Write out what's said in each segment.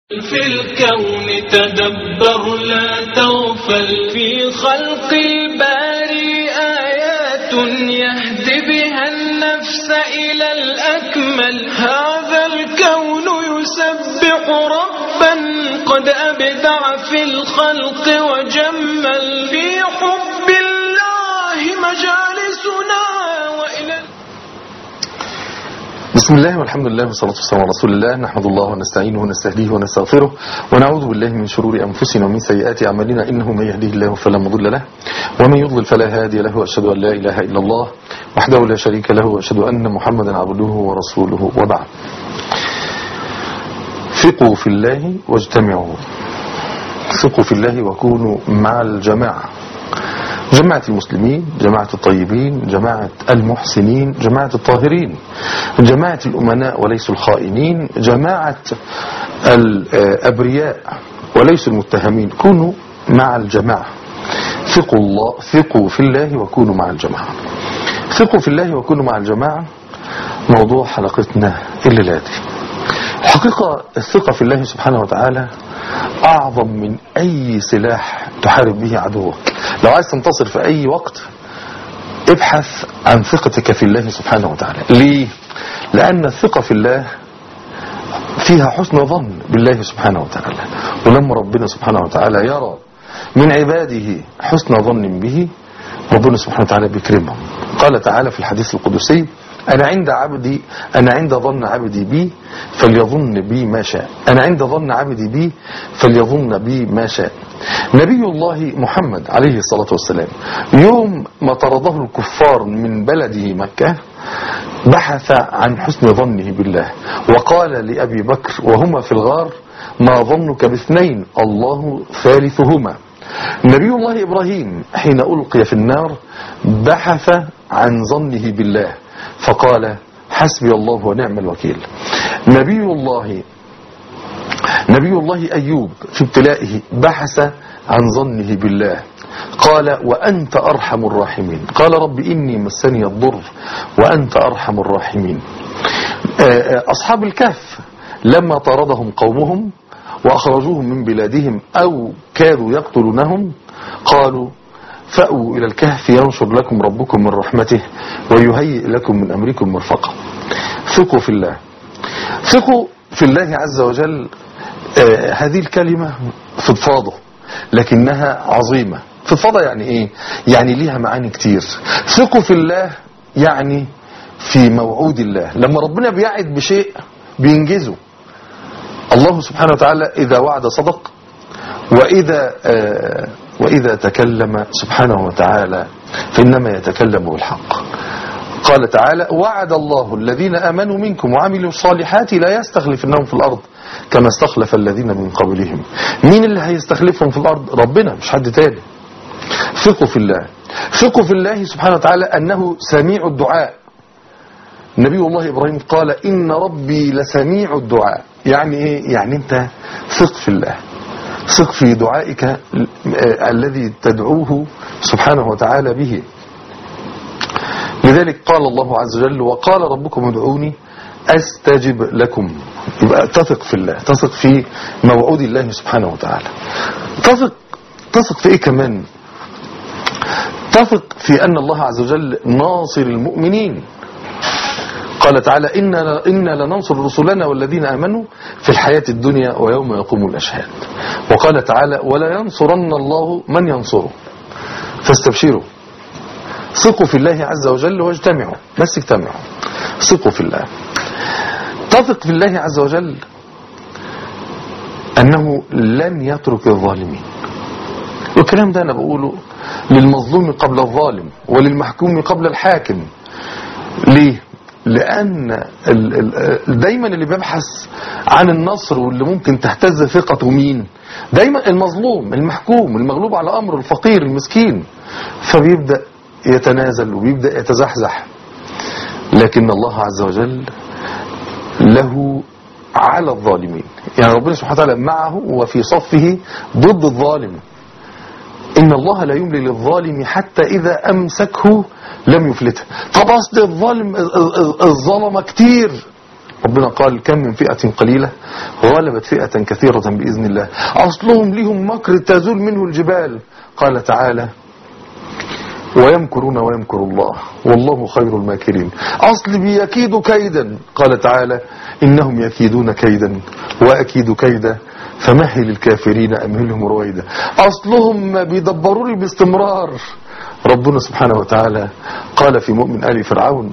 في الكون تدبر لا تغفل في خلق الباري آيات يهدي بها النفس إلى الأكمل هذا الكون يسبح ربا قد أبدع في الخلق وجمل في حب الله مجالسنا وإلى بسم الله والحمد لله والصلاة والسلام على رسول الله نحمد الله ونستعينه ونستهديه ونستغفره ونعوذ بالله من شرور أنفسنا ومن سيئات أعمالنا إنه من يهديه الله فلا مضل له ومن يضلل فلا هادي له وأشهد أن لا إله إلا الله وحده لا شريك له وأشهد أن محمدا عبده ورسوله وبعد ثقوا في الله واجتمعوا ثقوا في الله وكونوا مع الجماعة جماعة المسلمين جماعة الطيبين جماعة المحسنين جماعة الطاهرين جماعة الأمناء وليسوا الخائنين جماعة الأبرياء وليسوا المتهمين كونوا مع الجماعة ثقوا, الله ثقوا في الله وكونوا مع الجماعة ثقوا في الله وكونوا مع الجماعة موضوع حلقتنا الليلة دي الحقيقة الثقة في الله سبحانه وتعالى أعظم من أي سلاح تحارب به عدوك لو عايز تنتصر في أي وقت ابحث عن ثقتك في الله سبحانه وتعالى ليه؟ لأن الثقة في الله فيها حسن ظن بالله سبحانه وتعالى ولما ربنا سبحانه وتعالى يرى من عباده حسن ظن به ربنا سبحانه وتعالى بيكرمهم قال تعالى في الحديث القدسي أنا عند عبدي أنا عند ظن عبدي بي فليظن بي ما شاء أنا عند ظن عبدي بي فليظن بي ما شاء نبي الله محمد عليه الصلاة والسلام يوم ما طرده الكفار من بلده مكة بحث عن حسن ظنه بالله وقال لأبي بكر وهما في الغار ما ظنك باثنين الله ثالثهما نبي الله إبراهيم حين ألقي في النار بحث عن ظنه بالله فقال حسبي الله ونعم الوكيل نبي الله نبي الله أيوب في ابتلائه بحث عن ظنه بالله قال وأنت أرحم الراحمين قال رب إني مسني الضر وأنت أرحم الراحمين أصحاب الكهف لما طاردهم قومهم وأخرجوهم من بلادهم أو كادوا يقتلونهم قالوا فأووا إلى الكهف ينشر لكم ربكم من رحمته ويهيئ لكم من أمركم مرفقا ثقوا في الله ثقوا في الله عز وجل آه هذه الكلمة فضفاضة لكنها عظيمة فضفاضة يعني ايه يعني ليها معاني كتير ثقوا في الله يعني في موعود الله لما ربنا بيعد بشيء بينجزه الله سبحانه وتعالى إذا وعد صدق وإذا آه وإذا تكلم سبحانه وتعالى فإنما يتكلم بالحق قال تعالى وعد الله الذين آمنوا منكم وعملوا الصالحات لا يستخلفنهم في الأرض كما استخلف الذين من قبلهم مين اللي هيستخلفهم في الأرض ربنا مش حد تاني ثقوا في الله ثقوا في الله سبحانه وتعالى أنه سميع الدعاء نبي الله إبراهيم قال إن ربي لسميع الدعاء يعني إيه يعني أنت ثق في الله ثق في دعائك الذي تدعوه سبحانه وتعالى به لذلك قال الله عز وجل وقال ربكم ادعوني استجب لكم يبقى تثق في الله تثق في موعود الله سبحانه وتعالى تثق تثق في ايه كمان تثق في ان الله عز وجل ناصر المؤمنين قال تعالى إنا, إنا لننصر رسلنا والذين آمنوا في الحياة الدنيا ويوم يقوم الأشهاد وقال تعالى ولا ينصرن الله من ينصره فاستبشروا ثقوا في الله عز وجل واجتمعوا بس اجتمعوا ثقوا في الله تثق في الله عز وجل أنه لن يترك الظالمين والكلام ده أنا بقوله للمظلوم قبل الظالم وللمحكوم قبل الحاكم ليه لأن دايما اللي بيبحث عن النصر واللي ممكن تهتز ثقته مين دايما المظلوم المحكوم المغلوب على أمره الفقير المسكين فبيبدأ يتنازل وبيبدأ يتزحزح لكن الله عز وجل له على الظالمين يعني ربنا سبحانه وتعالى معه وفي صفه ضد الظالم إن الله لا يملي للظالم حتى إذا أمسكه لم يفلته طب أصل الظالم الظلمة كتير ربنا قال كم من فئة قليلة غلبت فئة كثيرة بإذن الله أصلهم لهم مكر تزول منه الجبال قال تعالى ويمكرون ويمكر الله والله خير الماكرين أصل بيكيد كيدا قال تعالى إنهم يكيدون كيدا وأكيد كيدا فمهل الكافرين أمهلهم رويدا أصلهم ما بيدبروا لي باستمرار ربنا سبحانه وتعالى قال في مؤمن آل فرعون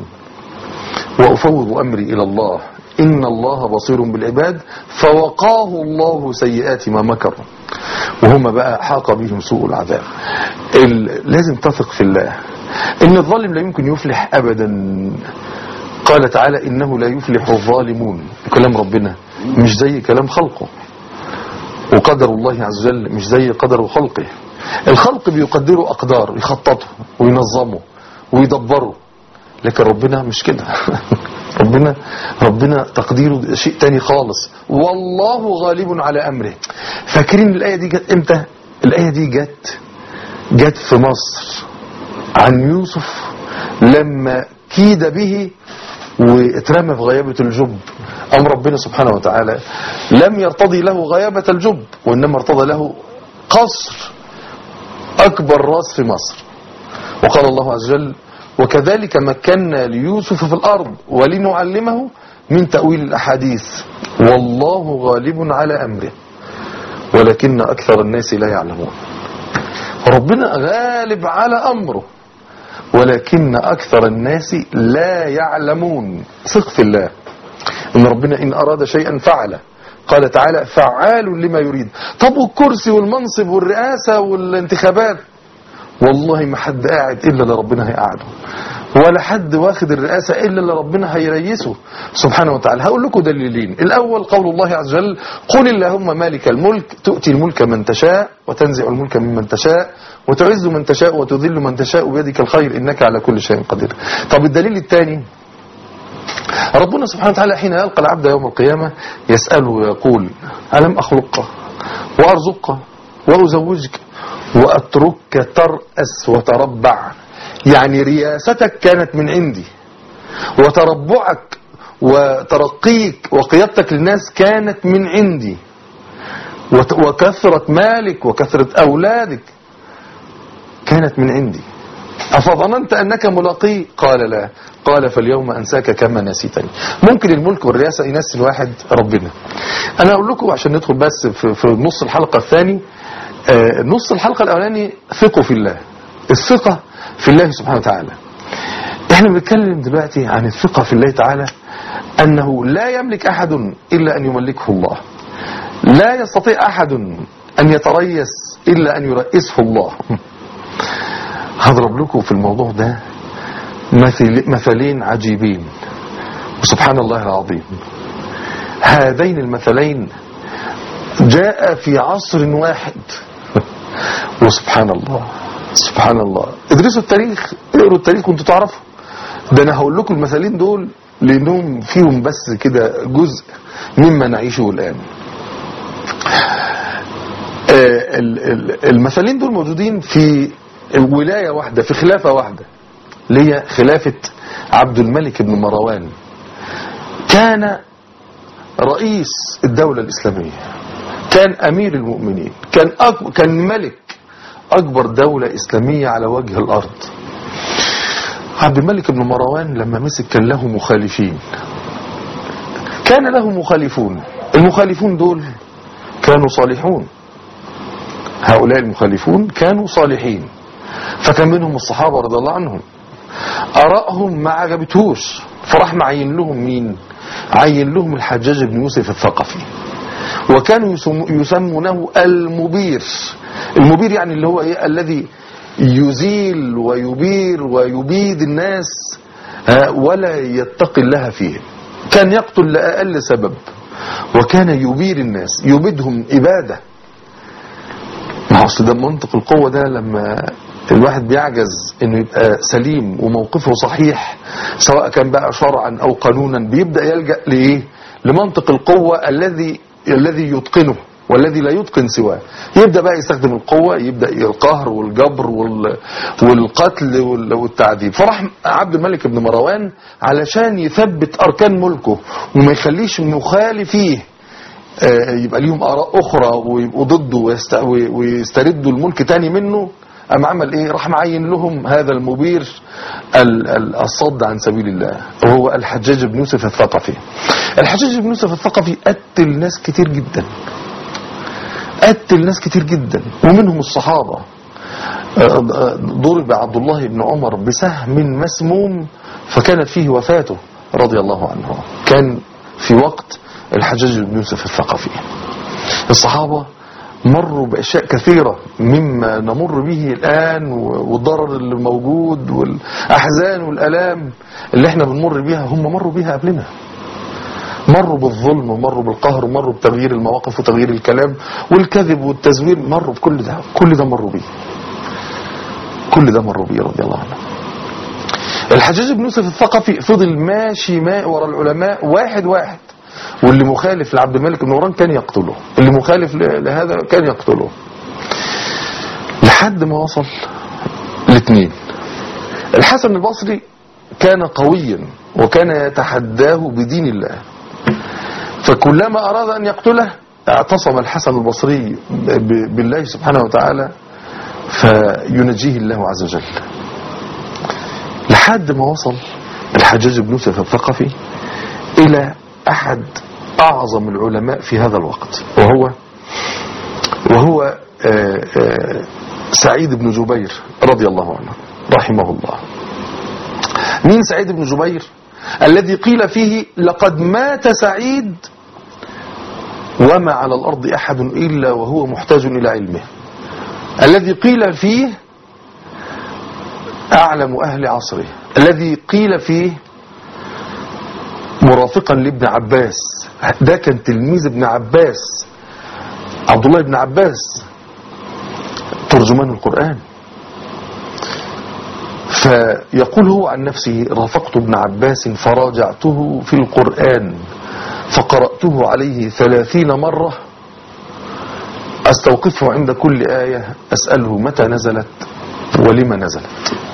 وأفوض أمري إلى الله إن الله بصير بالعباد فوقاه الله سيئات ما مكروا وهم بقى حاق بهم سوء العذاب ال- لازم تثق في الله إن الظالم لا يمكن يفلح أبدا قال تعالى إنه لا يفلح الظالمون كلام ربنا مش زي كلام خلقه وقدر الله عز وجل مش زي قدر خلقه الخلق بيقدروا أقدار يخططوا وينظموا ويدبروا لكن ربنا مش كده ربنا ربنا تقديره شيء تاني خالص والله غالب على أمره فاكرين الآية دي جت امتى الآية دي جت جت في مصر عن يوسف لما كيد به واترمى في غيابة الجب أم ربنا سبحانه وتعالى لم يرتضي له غيابة الجب وإنما ارتضى له قصر أكبر راس في مصر وقال الله عز وجل وكذلك مكنا ليوسف في الأرض ولنعلمه من تأويل الأحاديث والله غالب على أمره ولكن أكثر الناس لا يعلمون ربنا غالب على أمره ولكن أكثر الناس لا يعلمون ثق في الله إن ربنا إن أراد شيئا فعله قال تعالى فعال لما يريد طب والكرسي والمنصب والرئاسة والانتخابات والله ما حد قاعد إلا اللي ربنا هيقعده ولا حد واخد الرئاسة إلا اللي ربنا هيريسه سبحانه وتعالى هقول لكم دليلين الأول قول الله عز وجل قل اللهم مالك الملك تؤتي الملك من تشاء وتنزع الملك ممن تشاء وتعز من تشاء وتذل من تشاء بيدك الخير إنك على كل شيء قدير طب الدليل الثاني ربنا سبحانه وتعالى حين يلقى العبد يوم القيامة يسأله ويقول ألم أخلقك وأرزقك وأزوجك وأتركك ترأس وتربع يعني رياستك كانت من عندي وتربعك وترقيك وقيادتك للناس كانت من عندي وت- وكثرة مالك وكثرة أولادك كانت من عندي أفظننت أنك ملاقي قال لا قال فاليوم أنساك كما نسيتني ممكن الملك والرئاسة ينسي الواحد ربنا أنا أقول لكم عشان ندخل بس في, في نص الحلقة الثاني آه، نص الحلقة الأولاني ثقوا في الله الثقة في الله سبحانه وتعالى احنا بنتكلم دلوقتي عن الثقة في الله تعالى أنه لا يملك أحد إلا أن يملكه الله لا يستطيع أحد أن يتريس إلا أن يرئسه الله هضرب لكم في الموضوع ده مثل مثلين عجيبين وسبحان الله العظيم هذين المثلين جاء في عصر واحد وسبحان الله سبحان الله ادرسوا التاريخ اقروا التاريخ وانتوا تعرفوا ده انا هقول لكم المثلين دول لانهم فيهم بس كده جزء مما نعيشه الان آه، ال- ال- المثلين دول موجودين في ولاية واحدة في خلافة واحدة اللي هي خلافة عبد الملك بن مروان كان رئيس الدولة الإسلامية كان أمير المؤمنين كان أك... كان ملك أكبر دولة إسلامية على وجه الأرض عبد الملك بن مروان لما مسك كان له مخالفين كان له مخالفون المخالفون دول كانوا صالحون هؤلاء المخالفون كانوا صالحين فكان منهم الصحابة رضي الله عنهم آرائهم ما عجبتهوش فراح معين لهم مين عين لهم الحجاج بن يوسف الثقفي وكانوا يسم- يسمونه المبير المبير يعني اللي هو إيه الذي يزيل ويبير ويبيد الناس آه، ولا يتقي الله فيهم كان يقتل لأقل سبب وكان يبير الناس يبيدهم إبادة ما هو اصل ده منطق القوة ده لما الواحد بيعجز انه يبقى سليم وموقفه صحيح سواء كان بقى شرعا او قانونا بيبدأ يلجأ لايه لمنطق القوة الذي الذي يتقنه والذي لا يتقن سواه يبدأ بقى يستخدم القوة يبدأ القهر والجبر وال... والقتل وال... والتعذيب فراح عبد الملك بن مروان علشان يثبت أركان ملكه وما يخليش مخالفيه آه، يبقى ليهم آراء أخرى ويبقوا ضده ويست... وي- ويستردوا الملك تاني منه أم عمل إيه راح معين لهم هذا المبير ال- ال- الصد عن سبيل الله وهو الحجاج بن يوسف الثقفي الحجاج بن يوسف الثقفي قتل ناس كتير جدا قتل ناس كتير جدا ومنهم الصحابة آه، آه، ضرب عبد الله بن عمر بسهم مسموم فكانت فيه وفاته رضي الله عنه كان في وقت الحجاج بن يوسف الثقفي الصحابة مروا بأشياء كثيرة مما نمر به الآن والضرر اللي موجود والأحزان والألام اللي احنا بنمر بيها هم مروا بيها قبلنا مروا بالظلم ومروا بالقهر ومروا بتغيير المواقف وتغيير الكلام والكذب والتزوير مروا بكل ده كل ده مروا بيه كل ده مروا بيه رضي الله عنه الحجاج بن يوسف الثقفي فضل ماشي ما ورا العلماء واحد واحد واللي مخالف لعبد الملك بن مروان كان يقتله اللي مخالف ل- لهذا كان يقتله لحد ما وصل الاثنين الحسن البصري كان قويا وكان يتحداه بدين الله فكلما أراد أن يقتله اعتصم الحسن البصري ب- ب- بالله سبحانه وتعالى فينجيه الله عز وجل لحد ما وصل الحجاج بن يوسف الثقفي إلى أحد أعظم العلماء في هذا الوقت وهو وهو آه، آه، سعيد بن جبير رضي الله عنه رحمه الله مين سعيد بن جبير الذي قيل فيه لقد مات سعيد وما على الأرض أحد إلا وهو محتاج إلى علمه الذي قيل فيه أعلم أهل عصره الذي قيل فيه مرافقا لابن عباس ده كان تلميذ ابن عباس عبد الله بن عباس ترجمان القرآن فيقول هو عن نفسه رافقت ابن عباس فراجعته في القرآن فقرأته عليه ثلاثين مرة أستوقفه عند كل آية أسأله متى نزلت ولما نزلت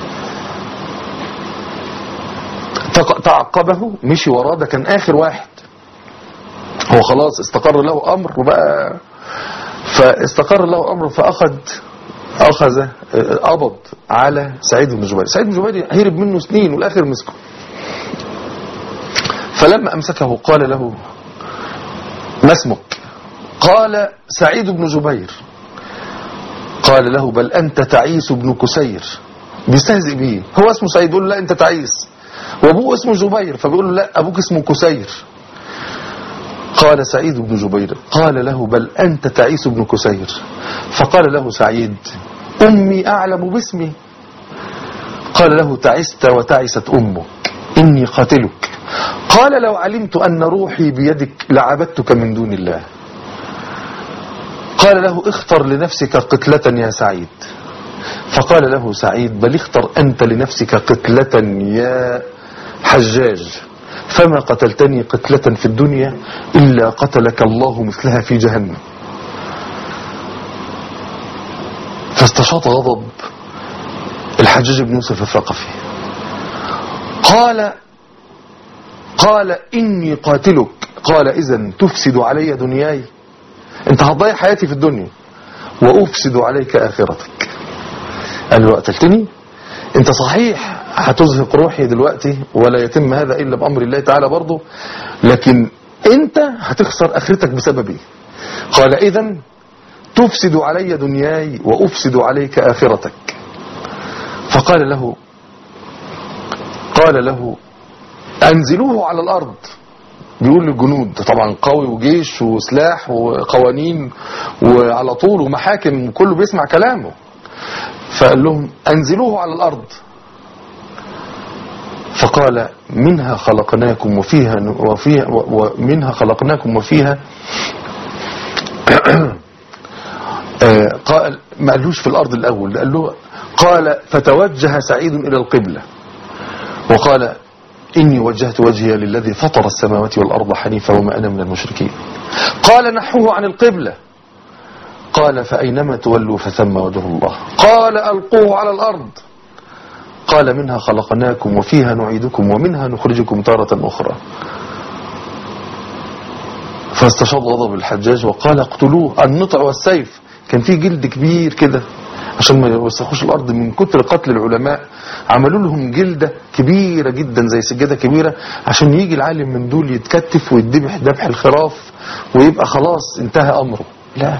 تق- تعقبه مشي وراه ده كان آخر واحد هو خلاص استقر له أمر وبقى فاستقر له أمر فأخذ أخذ آه، قبض على سعيد بن جبير سعيد بن جبير هرب منه سنين والآخر مسكه فلما أمسكه قال له ما اسمك قال سعيد بن جبير قال له بل أنت تعيس بن كسير بيستهزئ بيه هو اسمه سعيد يقول له لا أنت تعيس وأبوه اسمه جبير فبيقول له لا أبوك اسمه كسير قال سعيد بن جبير قال له بل أنت تعيس بن كسير فقال له سعيد أمي أعلم باسمي قال له تعست وتعست أمك إني قاتلك قال لو علمت أن روحي بيدك لعبدتك من دون الله قال له اختر لنفسك قتلة يا سعيد فقال له سعيد بل اختر أنت لنفسك قتلة يا حجاج فما قتلتني قتلة في الدنيا إلا قتلك الله مثلها في جهنم فاستشاط غضب الحجاج بن يوسف الثقفي قال قال إني قاتلك قال إذا تفسد علي دنياي انت هتضيع حياتي في الدنيا وأفسد عليك آخرتك قال له قتلتني انت صحيح هتزهق روحي دلوقتي ولا يتم هذا إلا بأمر الله تعالى برضه لكن انت هتخسر آخرتك بسببي قال إذا تفسد علي دنياي وأفسد عليك آخرتك فقال له قال له أنزلوه على الأرض بيقول للجنود طبعا قوي وجيش وسلاح وقوانين وعلى طول ومحاكم كله بيسمع كلامه فقال لهم أنزلوه على الأرض فقال منها خلقناكم وفيها وفيها ومنها خلقناكم وفيها آه، قال ما قالوش في الأرض الأول قال له قال فتوجه سعيد إلى القبلة وقال إني وجهت وجهي للذي فطر السماوات والأرض حنيفا وما أنا من المشركين قال نحوه عن القبلة قال فأينما تولوا فثم وجه الله قال ألقوه على الأرض قال منها خلقناكم وفيها نعيدكم ومنها نخرجكم تارة أخرى فاستشاط غضب الحجاج وقال اقتلوه النطع والسيف كان في جلد كبير كده عشان ما يوسخوش الارض من كتر قتل العلماء عملوا لهم جلده كبيره جدا زي سجاده كبيره عشان يجي العالم من دول يتكتف ويتذبح ذبح الخراف ويبقى خلاص انتهى امره لا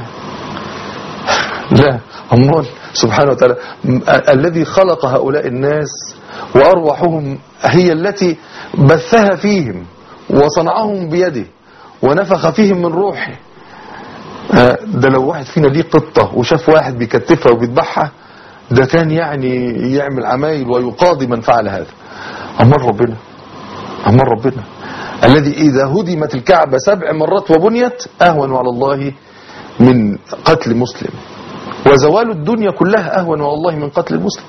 لا امال سبحانه وتعالى م- الذي خلق هؤلاء الناس وارواحهم هي التي بثها فيهم وصنعهم بيده ونفخ فيهم من روحه آه، ده لو واحد فينا ليه قطة وشاف واحد بيكتفها وبيذبحها ده كان يعني يعمل عمايل ويقاضي من فعل هذا أمر ربنا أمر ربنا الذي إذا هدمت الكعبة سبع مرات وبنيت أهون على الله من قتل مسلم وزوال الدنيا كلها أهون على الله من قتل المسلم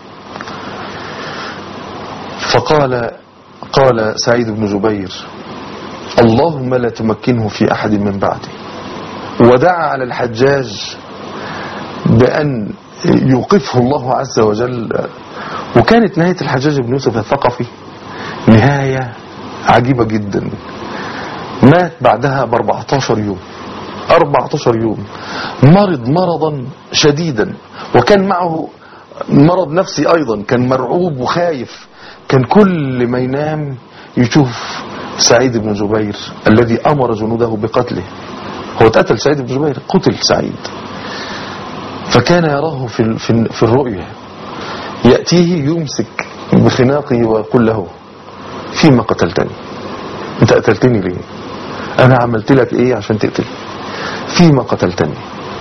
فقال قال سعيد بن جبير اللهم لا تمكنه في أحد من بعدي ودعا على الحجاج بأن يوقفه الله عز وجل وكانت نهاية الحجاج بن يوسف الثقفي نهاية عجيبة جدا مات بعدها ب 14 يوم 14 يوم مرض مرضا شديدا وكان معه مرض نفسي أيضا كان مرعوب وخايف كان كل ما ينام يشوف سعيد بن جبير الذي أمر جنوده بقتله هو اتقتل سعيد بن جبير قتل سعيد فكان يراه في في في الرؤيا يأتيه يمسك بخناقه ويقول له فيما قتلتني انت قتلتني ليه انا عملت لك ايه عشان تقتلني فيما قتلتني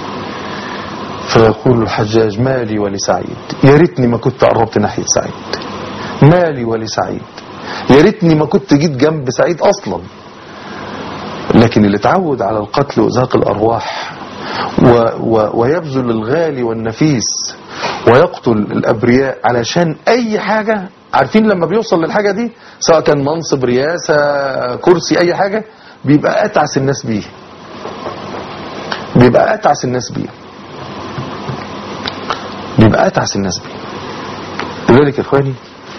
فيقول الحجاج مالي ولسعيد يا ريتني ما كنت قربت ناحية سعيد مالي ولسعيد يا ريتني ما كنت جيت جنب سعيد اصلا لكن اللي اتعود على القتل وإزهاق الأرواح و و ويبذل الغالي والنفيس ويقتل الأبرياء علشان أي حاجة عارفين لما بيوصل للحاجة دي سواء كان منصب رياسة كرسي أي حاجة بيبقى أتعس الناس بيه بيبقى أتعس الناس بيه بيبقى أتعس الناس بيه لذلك يا إخواني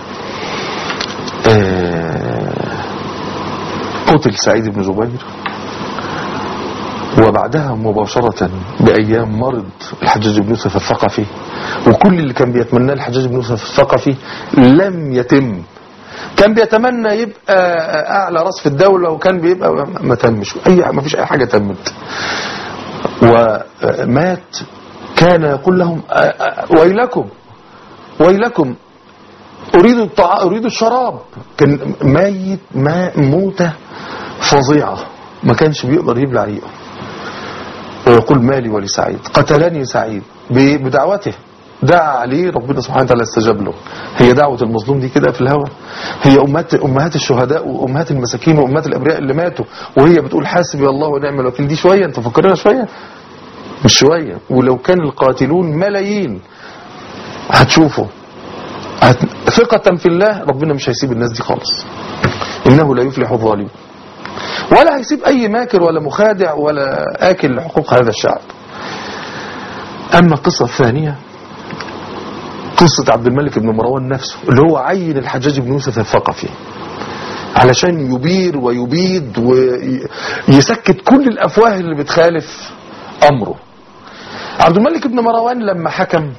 آه قتل سعيد بن جبير وبعدها مباشرة بأيام مرض الحجاج بن يوسف الثقفي وكل اللي كان بيتمناه الحجاج بن يوسف الثقفي لم يتم كان بيتمنى يبقى أعلى راس في الدولة وكان بيبقى ما تمش أي ما فيش أي حاجة تمت ومات كان يقول لهم ويلكم ويلكم أريد الطعام أريد الشراب كان ميت ما موتة فظيعة ما كانش بيقدر يبلع ريقه ويقول مالي ولسعيد قتلني سعيد بدعوته دعا عليه ربنا سبحانه وتعالى استجاب له هي دعوة المظلوم دي كده في الهوى هي أمهات, أمهات الشهداء وأمهات المساكين وأمهات الأبرياء اللي ماتوا وهي بتقول حاسبي الله ونعم الوكيل دي شوية انت فكرنا شوية مش شوية ولو كان القاتلون ملايين هتشوفوا هت... ثقة في الله ربنا مش هيسيب الناس دي خالص إنه لا يفلح الظالمون ولا هيسيب أي ماكر ولا مخادع ولا آكل لحقوق هذا الشعب أما القصة الثانية قصة عبد الملك بن مروان نفسه اللي هو عين الحجاج بن يوسف الثقفي علشان يبير ويبيد ويسكت كل الأفواه اللي بتخالف أمره عبد الملك بن مروان لما حكم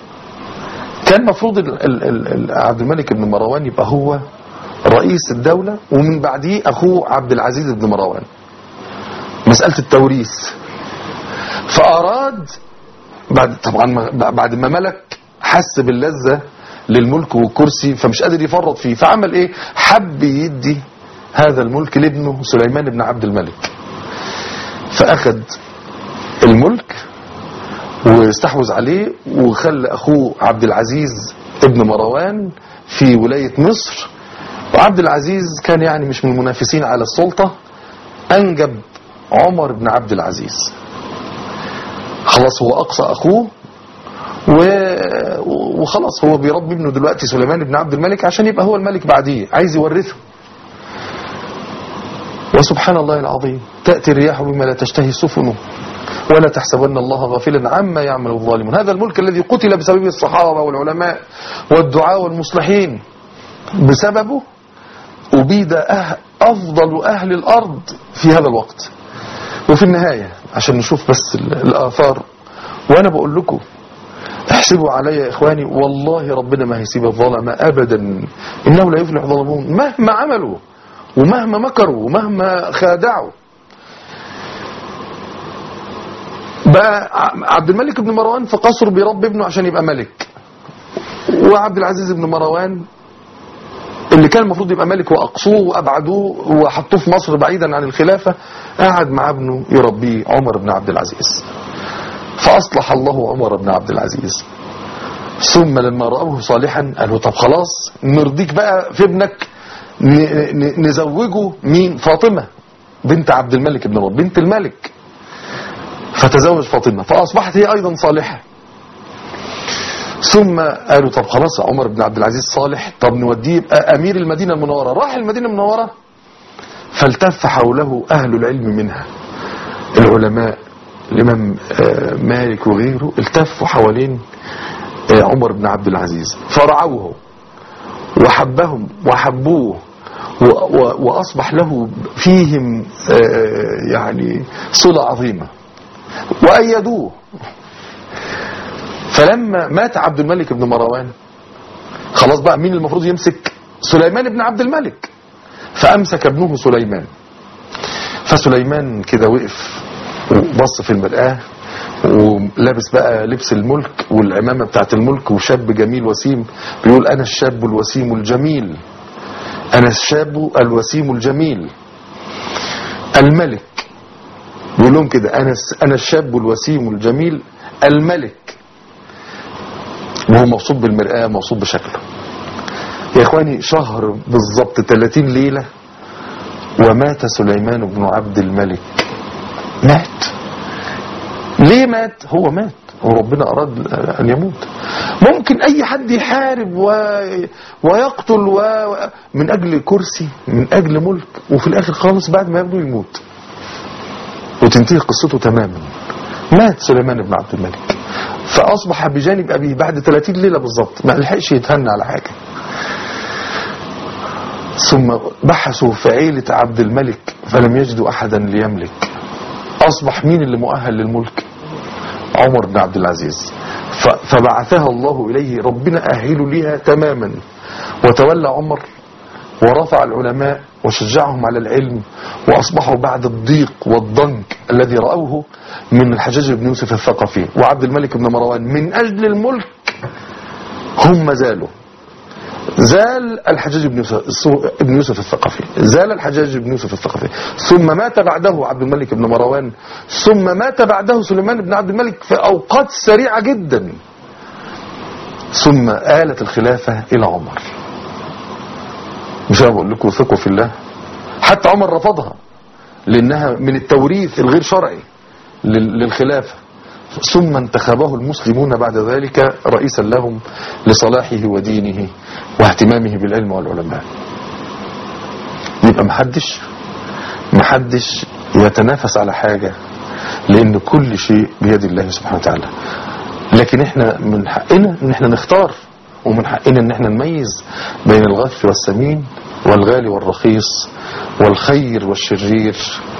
كان مفروض ال ال ال عبد الملك بن مروان يبقى هو رئيس الدولة ومن بعديه أخوه عبد العزيز بن مروان مسألة التوريث فأراد بعد طبعا بعد ما ملك حس باللذة للملك والكرسي فمش قادر يفرط فيه فعمل ايه حب يدي هذا الملك لابنه سليمان بن عبد الملك فأخذ الملك واستحوذ عليه وخلى أخوه عبد العزيز ابن مروان في ولاية مصر وعبد العزيز كان يعني مش من المنافسين على السلطة أنجب عمر بن عبد العزيز خلاص هو أقصى أخوه و... وخلاص هو بيربي ابنه دلوقتي سليمان بن عبد الملك عشان يبقى هو الملك بعديه عايز يورثه وسبحان الله العظيم تأتي الرياح بما لا تشتهي السفن ولا تحسبن الله غافلا عما يعمل الظالمون هذا الملك الذي قتل بسببه الصحابة والعلماء والدعاء والمصلحين بسببه أبيد أه أفضل أهل الأرض في هذا الوقت وفي النهاية عشان نشوف بس ال- الآثار وأنا بقول لكم احسبوا علي يا إخواني والله ربنا ما هيسيب الظلم أبدا إنه لا يفلح الظالمون مهما عملوا ومهما مكروا ومهما خادعوا بقى ع- عبد الملك بن مروان في قصره بيربي ابنه عشان يبقى ملك وعبد العزيز بن مروان اللي كان المفروض يبقى ملك واقصوه وابعدوه وحطوه في مصر بعيدا عن الخلافه قعد مع ابنه يربيه عمر بن عبد العزيز فاصلح الله عمر بن عبد العزيز ثم لما رأوه صالحا قالوا طب خلاص نرضيك بقى في ابنك ن- ن- نزوجه مين فاطمة بنت عبد الملك بن مروان بنت الملك فتزوج فاطمة فأصبحت هي أيضا صالحة ثم قالوا طب خلاص عمر بن عبد العزيز صالح طب نوديه يبقى أمير المدينة المنورة راح المدينة المنورة فالتف حوله أهل العلم منها العلماء الإمام آه، مالك وغيره التفوا حوالين آه، عمر بن عبد العزيز فرعوه وحبهم وحبوه و- و- وأصبح له فيهم آه، يعني صلة عظيمة وأيدوه فلما مات عبد الملك بن مروان خلاص بقى مين المفروض يمسك سليمان بن عبد الملك فأمسك ابنه سليمان فسليمان كده وقف وبص في المرآة ولابس بقى لبس الملك والعمامة بتاعت الملك وشاب جميل وسيم بيقول أنا الشاب الوسيم الجميل أنا الشاب الوسيم الجميل الملك بيقول لهم كده أنا أنا الشاب الوسيم الجميل الملك وهو مبسوط بالمرآة مبسوط بشكله يا إخواني شهر بالظبط 30 ليلة ومات سليمان بن عبد الملك مات ليه مات هو مات وربنا أراد أن يموت ممكن أي حد يحارب و... ويقتل و... من أجل كرسي من أجل ملك وفي الآخر خالص بعد ما يبدو يموت وتنتهي قصته تماما مات سليمان بن عبد الملك فأصبح بجانب أبيه بعد 30 ليلة بالظبط ما لحقش يتهنى على حاجة ثم بحثوا في عيلة عبد الملك فلم يجدوا أحدا ليملك أصبح مين اللي مؤهل للملك عمر بن عبد العزيز ف- فبعثها الله إليه ربنا أهله ليها تماما وتولى عمر ورفع العلماء وشجعهم على العلم وأصبحوا بعد الضيق والضنك الذي رأوه من الحجاج بن يوسف الثقفي وعبد الملك بن مروان من أجل الملك هم ما زالوا زال الحجاج بن يوسف, بن يوسف الثقفي زال الحجاج بن يوسف الثقفي ثم مات بعده عبد الملك بن مروان ثم مات بعده سليمان بن عبد الملك في أوقات سريعة جدا ثم آلت الخلافة إلى عمر مش انا بقول لكم ثقوا في الله حتى عمر رفضها لانها من التوريث الغير شرعي لل- للخلافه ثم انتخبه المسلمون بعد ذلك رئيسا لهم لصلاحه ودينه واهتمامه بالعلم والعلماء يبقى محدش محدش يتنافس على حاجة لان كل شيء بيد الله سبحانه وتعالى لكن احنا من حقنا ان احنا نختار ومن حقنا ان احنا نميز بين الغث والسمين والغالي والرخيص والخير والشرير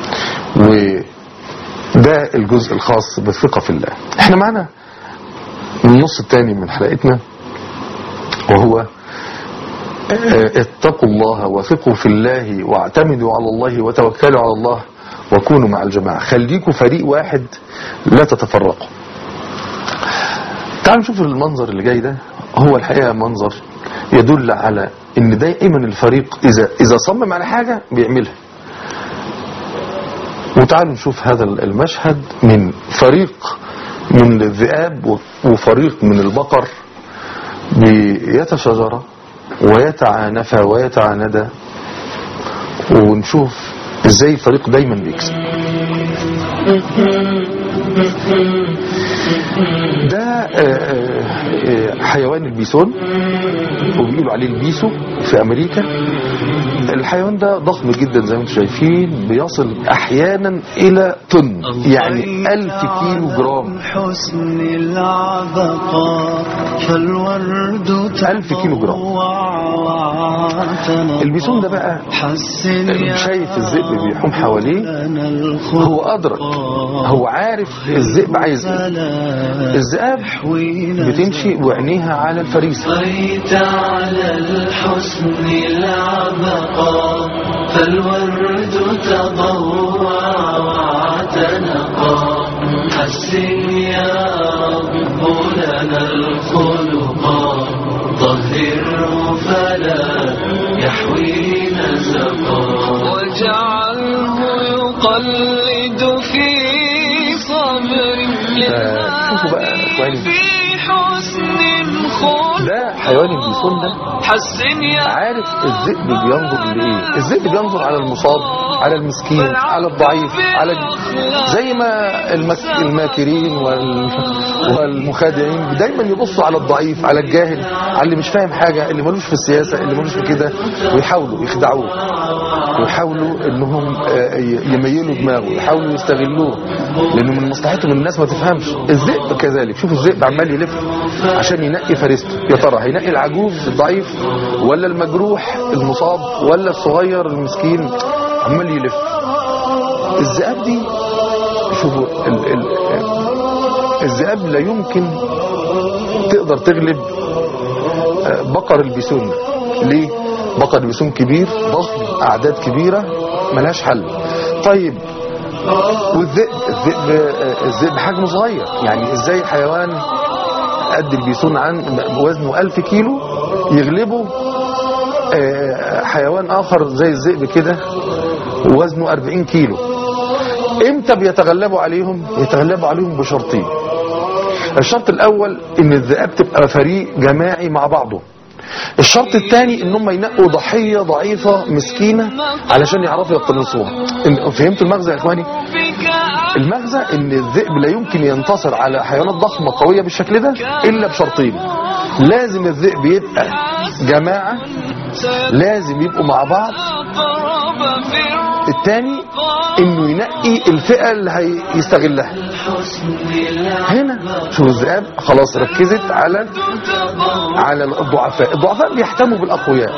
وده الجزء الخاص بالثقة في الله احنا معنا النص الثاني من حلقتنا وهو آه، اتقوا الله وثقوا في الله واعتمدوا على الله وتوكلوا على الله وكونوا مع الجماعة خليكوا فريق واحد لا تتفرقوا تعالوا نشوف المنظر اللي جاي ده هو الحقيقة منظر يدل على ان دائما الفريق اذا اذا صمم على حاجة بيعملها وتعالوا نشوف هذا المشهد من فريق من الذئاب وفريق من البقر بيتشاجرا ويتعانفا ويتعاندا ونشوف ازاي الفريق دايما بيكسب ده آه، آه، حيوان البيسون وبيقولوا عليه البيسو في امريكا الحيوان ده ضخم جدا زي ما انتم شايفين بيصل احيانا الى طن يعني ألف كيلو جرام حسن العبقى فالورد ألف كيلو جرام. وعاتنا البيسون ده بقى حسن يا شايف الذئب بيحوم حواليه أنا الخلق هو أدرك هو عارف الذئب عايز ايه الذئاب بتمشي وعينيها على الفريسة بقيت على الحسن العبقى فالورد تضوع واعتنقا حسن يا رب لنا الخلقا طهره فلا يحوي نزقا واجعله يقلد في صبر آه، شوفوا بقى يا إخواني. في حسن الخلق ده حيوان البيسون ده حسن يا عارف الذئب بينظر لايه الذئب بينظر على المصاب على المسكين على الضعيف على زي ما المك... الماكرين وال... والمخادعين دايما يبصوا على الضعيف على الجاهل على اللي مش فاهم حاجة اللي ملوش في السياسة اللي ملوش في كده ويحاولوا يخدعوه ويحاولوا انهم آه، ي- يميلوا دماغه يحاولوا يستغلوه لانه من مصلحتهم الناس ما تفهمش الذئب كذلك شوف الذئب عمال يلف عشان ينقي فريسته يا ترى هينقي العجوز الضعيف ولا المجروح المصاب ولا الصغير المسكين عمال يلف الذئاب دي شوفوا ال ال الذئاب لا يمكن تقدر تغلب آه، بقر البيسون ليه بقر البيسون كبير ضخم اعداد كبيره ملهاش حل طيب والذئب الذئب آه، الذئب حجمه صغير يعني ازاي حيوان قد البيسون عن وزنه 1000 كيلو يغلبه آه، حيوان اخر زي الذئب كده وزنه 40 كيلو امتى بيتغلبوا عليهم يتغلبوا عليهم بشرطين الشرط الاول ان الذئاب تبقى فريق جماعي مع بعضه الشرط الثاني ان هم ينقوا ضحيه ضعيفه مسكينه علشان يعرفوا يقتنصوها إن- فهمتوا المغزى يا اخواني المغزى ان الذئب لا يمكن ينتصر على حيوانات ضخمه قويه بالشكل ده الا بشرطين لازم الذئب يبقى جماعه لازم يبقوا مع بعض أقرب في الثاني انه ينقي الفئه اللي هيستغلها هنا شوف الذئاب خلاص ركزت على على الضعفاء الضعفاء بيحتموا بالاقوياء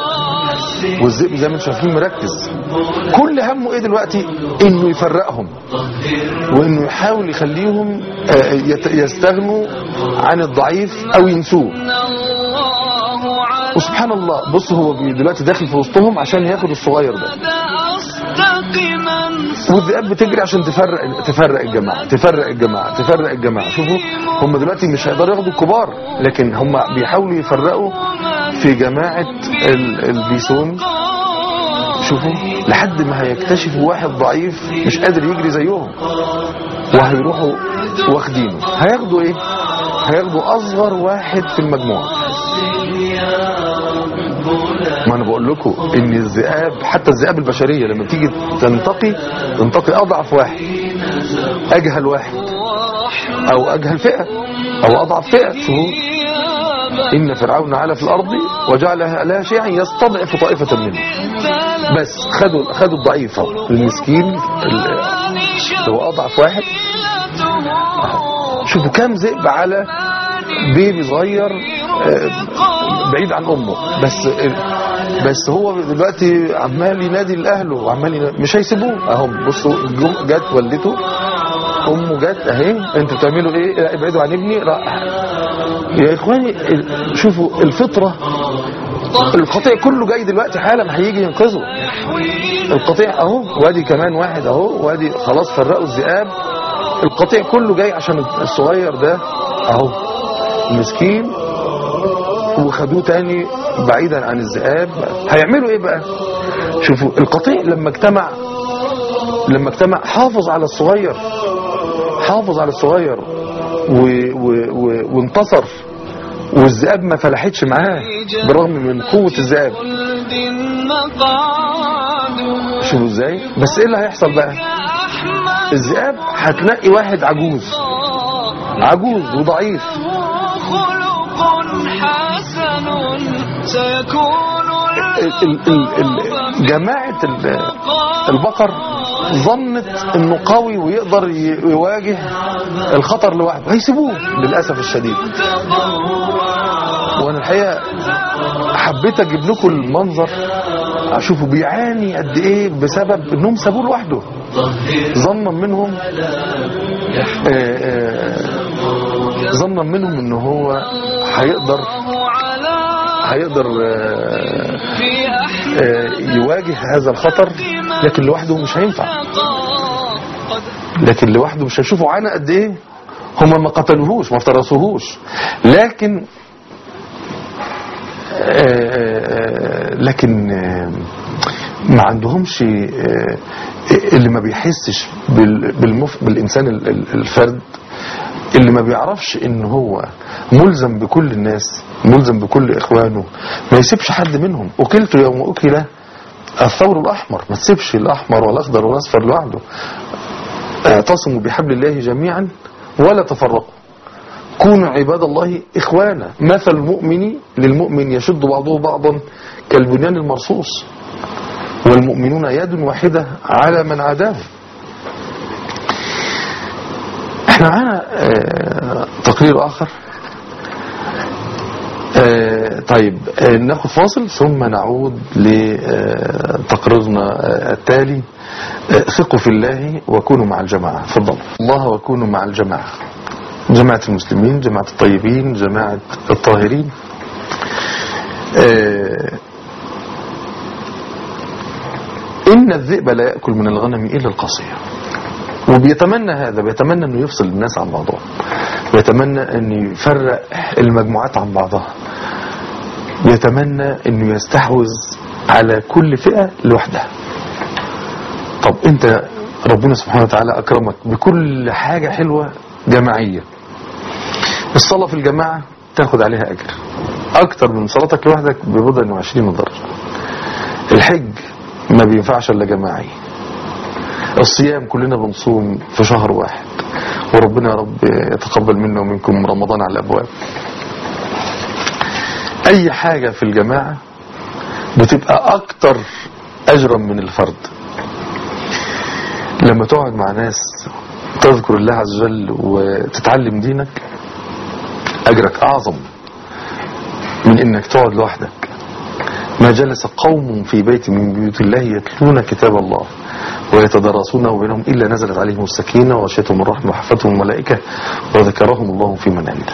والذئب زي ما انتم شايفين مركز كل همه ايه دلوقتي انه يفرقهم وانه يحاول يخليهم آه، يت- يستغنوا عن الضعيف او ينسوه الله على وسبحان الله بص هو بي- دلوقتي داخل في وسطهم عشان ياخد الصغير ده أصدق من والذئاب بتجري عشان تفرق تفرق الجماعه تفرق الجماعه تفرق الجماعه شوفوا هم دلوقتي مش هيقدروا ياخدوا الكبار لكن هم بيحاولوا يفرقوا في جماعه ال- البيسون شوفوا لحد ما هيكتشفوا واحد ضعيف مش قادر يجري زيهم وهيروحوا واخدينه هياخدوا ايه هياخدوا اصغر واحد في المجموعه ما انا بقول لكم ان الذئاب حتى الذئاب البشريه لما تيجي تنتقي تنتقي اضعف واحد اجهل واحد او اجهل فئه او اضعف فئه شوفوا ان فرعون علا في الارض وجعلها لها شيعا يستضعف طائفه منهم بس خدوا خدوا الضعيف أهو، المسكين ال- هو اضعف واحد شوفوا كام ذئب على بيبي صغير آه، بعيد عن امه بس بس هو دلوقتي عمال ينادي لاهله وعمال ينادي مش هيسيبوه اهم بصوا جم- جت والدته امه جت اهي انتوا بتعملوا ايه لا، ابعدوا عن ابني راح يا اخواني ال- شوفوا الفطره القطيع كله جاي دلوقتي حالا هيجي ينقذه القطيع اهو وادي كمان واحد اهو وادي خلاص فرقوا الذئاب القطيع كله جاي عشان الصغير ده اهو المسكين وخدوه تاني بعيدا عن الذئاب هيعملوا ايه بقى شوفوا القطيع لما اجتمع لما اجتمع حافظ على الصغير حافظ على الصغير و و و وانتصر والذئاب ما فلحتش معاه برغم من قوة الذئاب خلد مقعده شوفوا ازاي بس ايه اللي هيحصل بقى أحمد الذئاب هتلاقي واحد عجوز عجوز وضعيف خلق حسن سيكون ال- ال- ال- ال- جماعة ال- البقر ظنت انه قوي ويقدر ي- يواجه الخطر لوحده هيسيبوه للأسف الشديد وانا الحقيقة حبيت اجيب لكم المنظر اشوفوا بيعاني قد ايه بسبب انهم سابوه لوحده ظنا منهم آه، آه، ظنا منهم ان هو هيقدر على هيقدر آه، في أحلى آه، يواجه هذا الخطر لكن لوحده مش هينفع قد لكن لوحده مش هيشوفوا عانى قد ايه هم ما قتلوهوش ما افترسوهوش لكن آه، آه، لكن آه، ما عندهمش آه، اللي ما بيحسش بال- بالمف... بالإنسان ال- ال- الفرد اللي ما بيعرفش ان هو ملزم بكل الناس ملزم بكل اخوانه ما يسيبش حد منهم اكلت يوم اكل الثور الاحمر ما تسيبش الاحمر والاخضر والاصفر لوحده اعتصموا بحبل الله جميعا ولا تفرقوا كونوا عباد الله إخوانا مثل المؤمن للمؤمن يشد بعضه بعضا كالبنيان المرصوص والمؤمنون يد واحدة على من عاداه احنا معانا آه، تقرير آخر آه، طيب آه، ناخد فاصل ثم نعود لتقريرنا آه، التالي آه، ثقوا في الله وكونوا مع الجماعة تفضلوا الله وكونوا مع الجماعة جماعة المسلمين جماعة الطيبين جماعة الطاهرين آه، إن الذئب لا يأكل من الغنم إلا القصية وبيتمنى هذا بيتمنى أنه يفصل الناس عن بعضهم بيتمنى أن يفرق المجموعات عن بعضها بيتمنى أنه يستحوذ على كل فئة لوحدها طب أنت ربنا سبحانه وتعالى أكرمك بكل حاجة حلوة جماعية الصلاة في الجماعة تاخد عليها أجر أكتر من صلاتك لوحدك ببضع وعشرين درجة الحج ما بينفعش إلا جماعي الصيام كلنا بنصوم في شهر واحد وربنا يا رب يتقبل منا ومنكم رمضان على الأبواب أي حاجة في الجماعة بتبقى أكتر أجرا من الفرد لما تقعد مع ناس تذكر الله عز وجل وتتعلم دينك أجرك أعظم من إنك تقعد لوحدك ما جلس قوم في بيت من بيوت الله يتلون كتاب الله ويتدرسونه بينهم إلا نزلت عليهم السكينة وغشيتهم الرحمة وحفتهم الملائكة وذكرهم الله في من عنده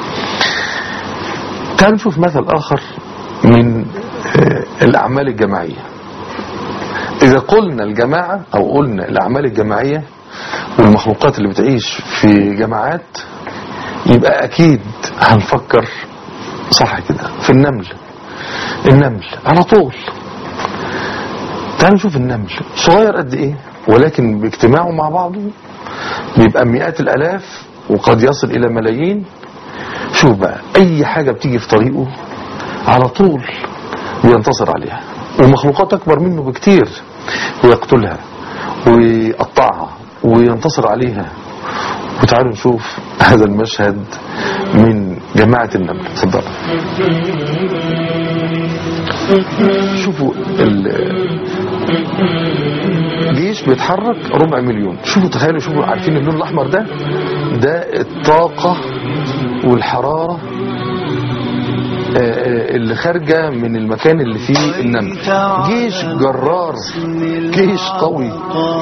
تعالوا نشوف مثل آخر من آه، الأعمال الجماعية إذا قلنا الجماعة أو قلنا الأعمال الجماعية والمخلوقات اللي بتعيش في جماعات يبقى أكيد هنفكر صح كده في النمل النمل على طول تعالوا نشوف النمل صغير قد ايه ولكن باجتماعه مع بعضه بيبقى مئات الالاف وقد يصل الى ملايين شوف بقى اي حاجة بتيجي في طريقه على طول بينتصر عليها ومخلوقات اكبر منه بكتير ويقتلها ويقطعها وينتصر عليها وتعالوا نشوف هذا المشهد من جماعة النمل تفضل شوفوا الجيش بيتحرك ربع مليون شوفوا تخيلوا شوفوا عارفين اللون الاحمر ده ده الطاقة والحرارة آه، آه، اللي خارجة من المكان اللي فيه النمل جيش جرار جيش قوي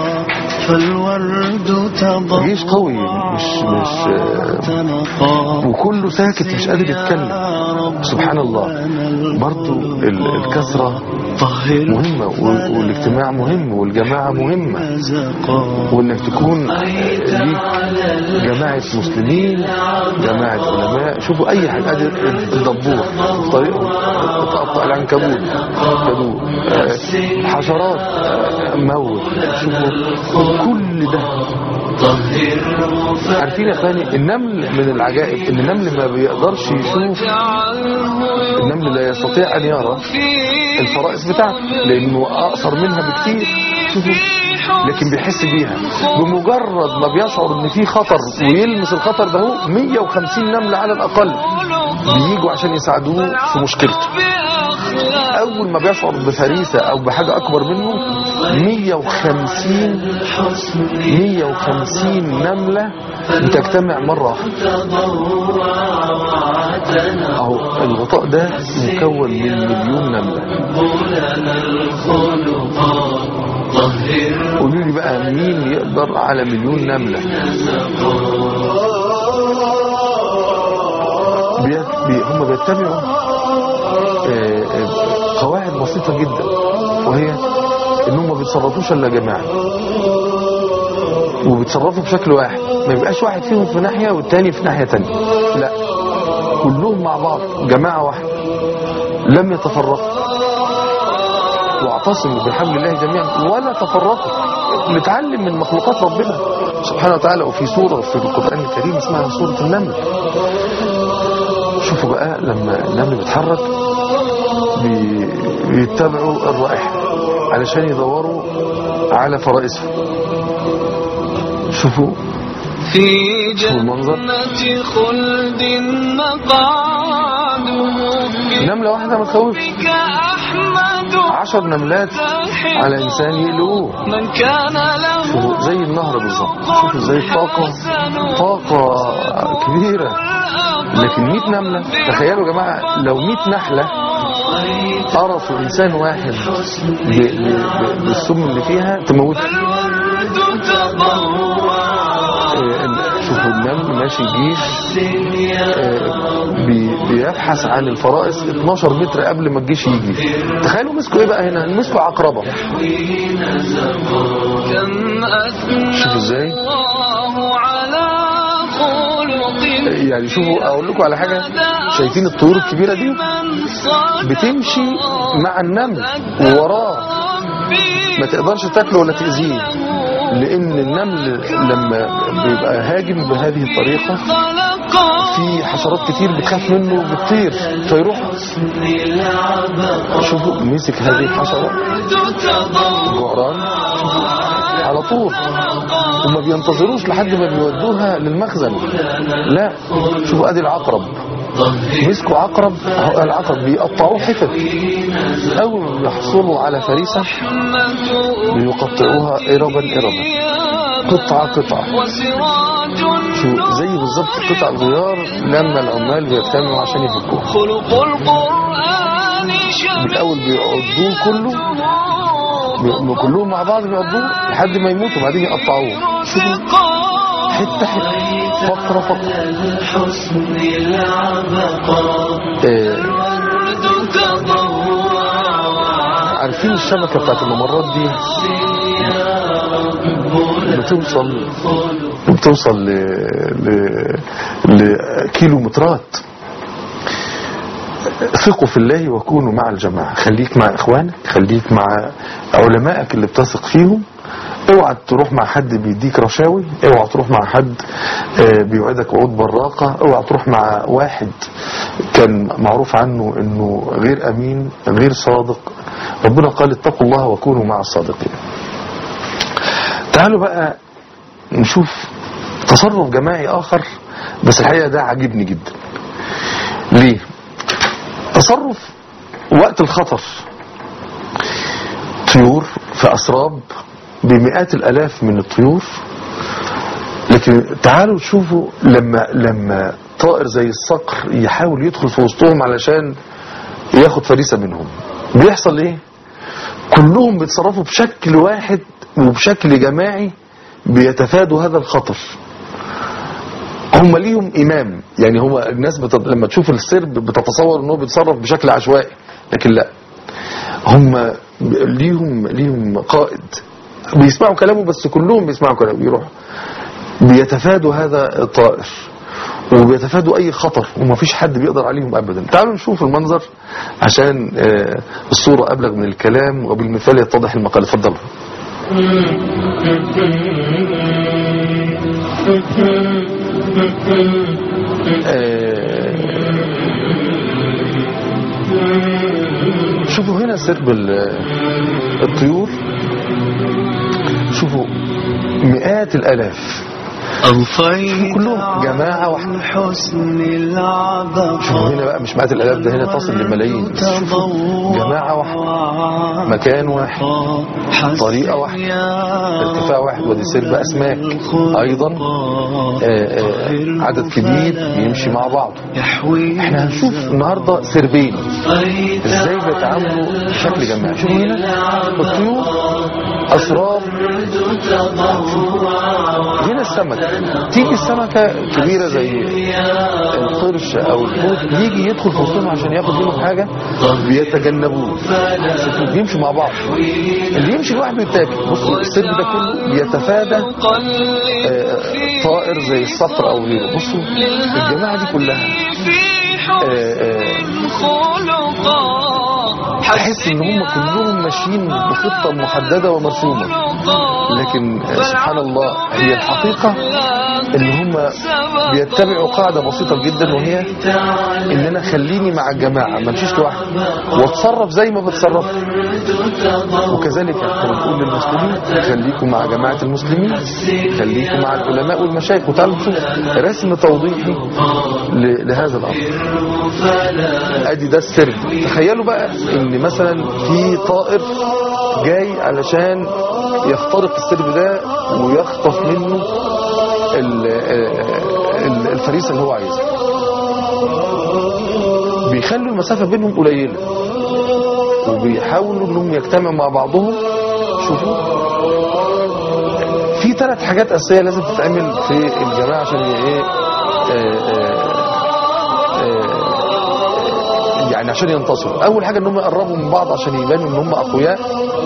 فالورد تضرع جيش قوي مش مش آه، تنقى وكله ساكت مش قادر يتكلم سبحان الله برضو ال- الكثرة طهر مهمة وال- والاجتماع مهم والجماعة مهمة زقا وانك تكون ليك جماعة مسلمين جماعة علماء شوفوا اي حاجة ادي الدبور في طريقهم تقطع العنكبوت كدور آه، حشرات آه، موت شوفوا كل ده عارفين يا اخواني النمل من العجائب ان النمل ما بيقدرش يشوف النمل لا يستطيع ان يرى الفرائس بتاعته لانه اقصر منها بكتير شوفوا لكن بيحس بيها بمجرد ما بيشعر ان في خطر ويلمس الخطر ده هو 150 نملة على الاقل بييجوا عشان يساعدوه في مشكلته اول ما بيشعر بفريسة او بحاجة اكبر منه 150 150 نملة بتجتمع مرة واحدة اهو الغطاء ده مكون من مليون نملة قولوا لي بقى مين يقدر على مليون نملة بي... بي... هم بيتبعوا آه، آه، قواعد بسيطة جدا وهي انهم ما بيتصرفوش الا جماعة وبيتصرفوا بشكل واحد ما يبقاش واحد فيهم في ناحية والتاني في ناحية تانية لا كلهم مع بعض جماعة واحدة لم يتفرقوا واعتصموا بحبل الله جميعا ولا تفرقوا نتعلم من مخلوقات ربنا سبحانه وتعالى وفي سورة في القرآن الكريم اسمها سورة النمل شوفوا بقى لما النمل بيتحرك بي- بيتبعوا الرائحة علشان يدوروا على فرائسهم شوفوا في شوفوا المنظر جنة خلد مقعده نملة واحدة ما تخوفش بك أحمد عشر نملات على إنسان يقلقوه من كان له شوفوا زي النهر بالظبط شوفوا زي الطاقة طاقة كبيرة لكن 100 نملة تخيلوا يا جماعة لو 100 نحلة قرصوا إنسان واحد ب- ب- ب- بالسم اللي فيها تموته الورد تضوع آه، شوفوا النمل ماشي جيش آه، بي- بيبحث عن الفرائس 12 متر قبل ما الجيش يجي تخيلوا مسكوا ايه بقى هنا مسكوا عقربة كم أثنى شوفوا ازاي الله على خلق يعني شوفوا اقول لكم على حاجة شايفين الطيور الكبيرة دي من صدق بتمشي مع النمل ووراه ما تقدرش تاكله ولا تأذيه لان النمل لما بيبقى هاجم بهذه الطريقة خلق في حشرات كتير بتخاف منه وبتطير فيروح شوفوا مسك هذه الحشرة تضوع جعران على طول وما بينتظروش لحد ما بيودوها للمخزن لا شوفوا ادي العقرب مسكوا عقرب أهو العقرب بيقطعوه حتت اول ما بيحصلوا على فريسة بيقطعوها اربا اربا قطعة قطعة وسراج شو زي بالظبط قطع الغيار لما العمال بيجتمعوا عشان يفكوها خلق القرآن بالاول بيعضوه كله بي- كلهم مع بعض بيعضوه لحد ما يموتوا بعدين يقطعوه شوفوا حته حته فقره فقره الحسن العبقى آه الورد تضوع عارفين الشبكه بتاعت الممرات دي بتوصل بتوصل ل... ل... لكيلومترات ثقوا في الله وكونوا مع الجماعة خليك مع اخوانك خليك مع علمائك اللي بتثق فيهم اوعى تروح مع حد بيديك رشاوي اوعى تروح مع حد آه، بيوعدك وعود براقة اوعى تروح مع واحد كان معروف عنه انه غير امين غير صادق ربنا قال اتقوا الله وكونوا مع الصادقين تعالوا بقى نشوف تصرف جماعي اخر بس الحقيقة ده عجبني جدا ليه تصرف وقت الخطر طيور في أسراب بمئات الألاف من الطيور لكن تعالوا شوفوا لما لما طائر زي الصقر يحاول يدخل في وسطهم علشان ياخد فريسة منهم بيحصل ايه كلهم بيتصرفوا بشكل واحد وبشكل جماعي بيتفادوا هذا الخطر هم ليهم إمام يعني هو الناس بت... لما تشوف السرب بتتصور أنه بيتصرف بشكل عشوائي لكن لا هم ليهم ليهم قائد بيسمعوا كلامه بس كلهم بيسمعوا كلامه يروح بيتفادوا هذا الطائر وبيتفادوا أي خطر ومفيش حد بيقدر عليهم أبدا تعالوا نشوف المنظر عشان آه، الصورة أبلغ من الكلام وبالمثال يتضح المقال اتفضلوا آه، شوفوا هنا سرب ال- الطيور مئات الالاف أضفيت كلهم جماعة واحدة. على حسن العبقى شوفوا هنا بقى مش مئات الالاف ده هنا تصل لملايين بس شوفوا جماعة واحدة مكان واحد طريقة واحدة ارتفاع واحد ودي سرب اسماك ايضا آه، آه، عدد كبير يمشي مع بعض يحوي احنا هنشوف النهارده سربين ازاي بيتعاملوا بشكل جماعي شوفوا هنا الطيور اسراب هنا السمك تيجي السمكة كبيرة زي القرش او الحوت يجي يدخل في وسطهم عشان ياخد منهم حاجة بيتجنبوه شوفوا بيمشوا مع بعض اللي يمشي لوحده يتاكل بصوا السرب ده كله بيتفادى آه، طائر زي الصقر او غيره بصوا الجماعة دي كلها تحس ان هم كلهم ماشيين بخطة محددة ومرسومة لكن آه، سبحان الله هي الحقيقة ان هم بيتبعوا قاعدة بسيطة جدا وهي ان انا خليني مع الجماعة ما امشيش لوحدي واتصرف زي ما بتصرف وكذلك احنا بنقول للمسلمين خليكم مع جماعة المسلمين خليكم مع العلماء والمشايخ وتعالوا نشوف رسم توضيحي ل- لهذا الامر ادي ده السر تخيلوا بقى ان مثلا في طائر جاي علشان يخترق السرب ده ويخطف منه ال- ال- الفريسة اللي هو عايزها بيخلوا المسافة بينهم قليلة وبيحاولوا انهم يجتمعوا مع بعضهم شوفوا في ثلاث حاجات اساسيه لازم تتعمل في الجماعه عشان ايه آه، آه، آه، يعني عشان ينتصروا اول حاجه ان هم يقربوا من بعض عشان يبانوا ان هم اقوياء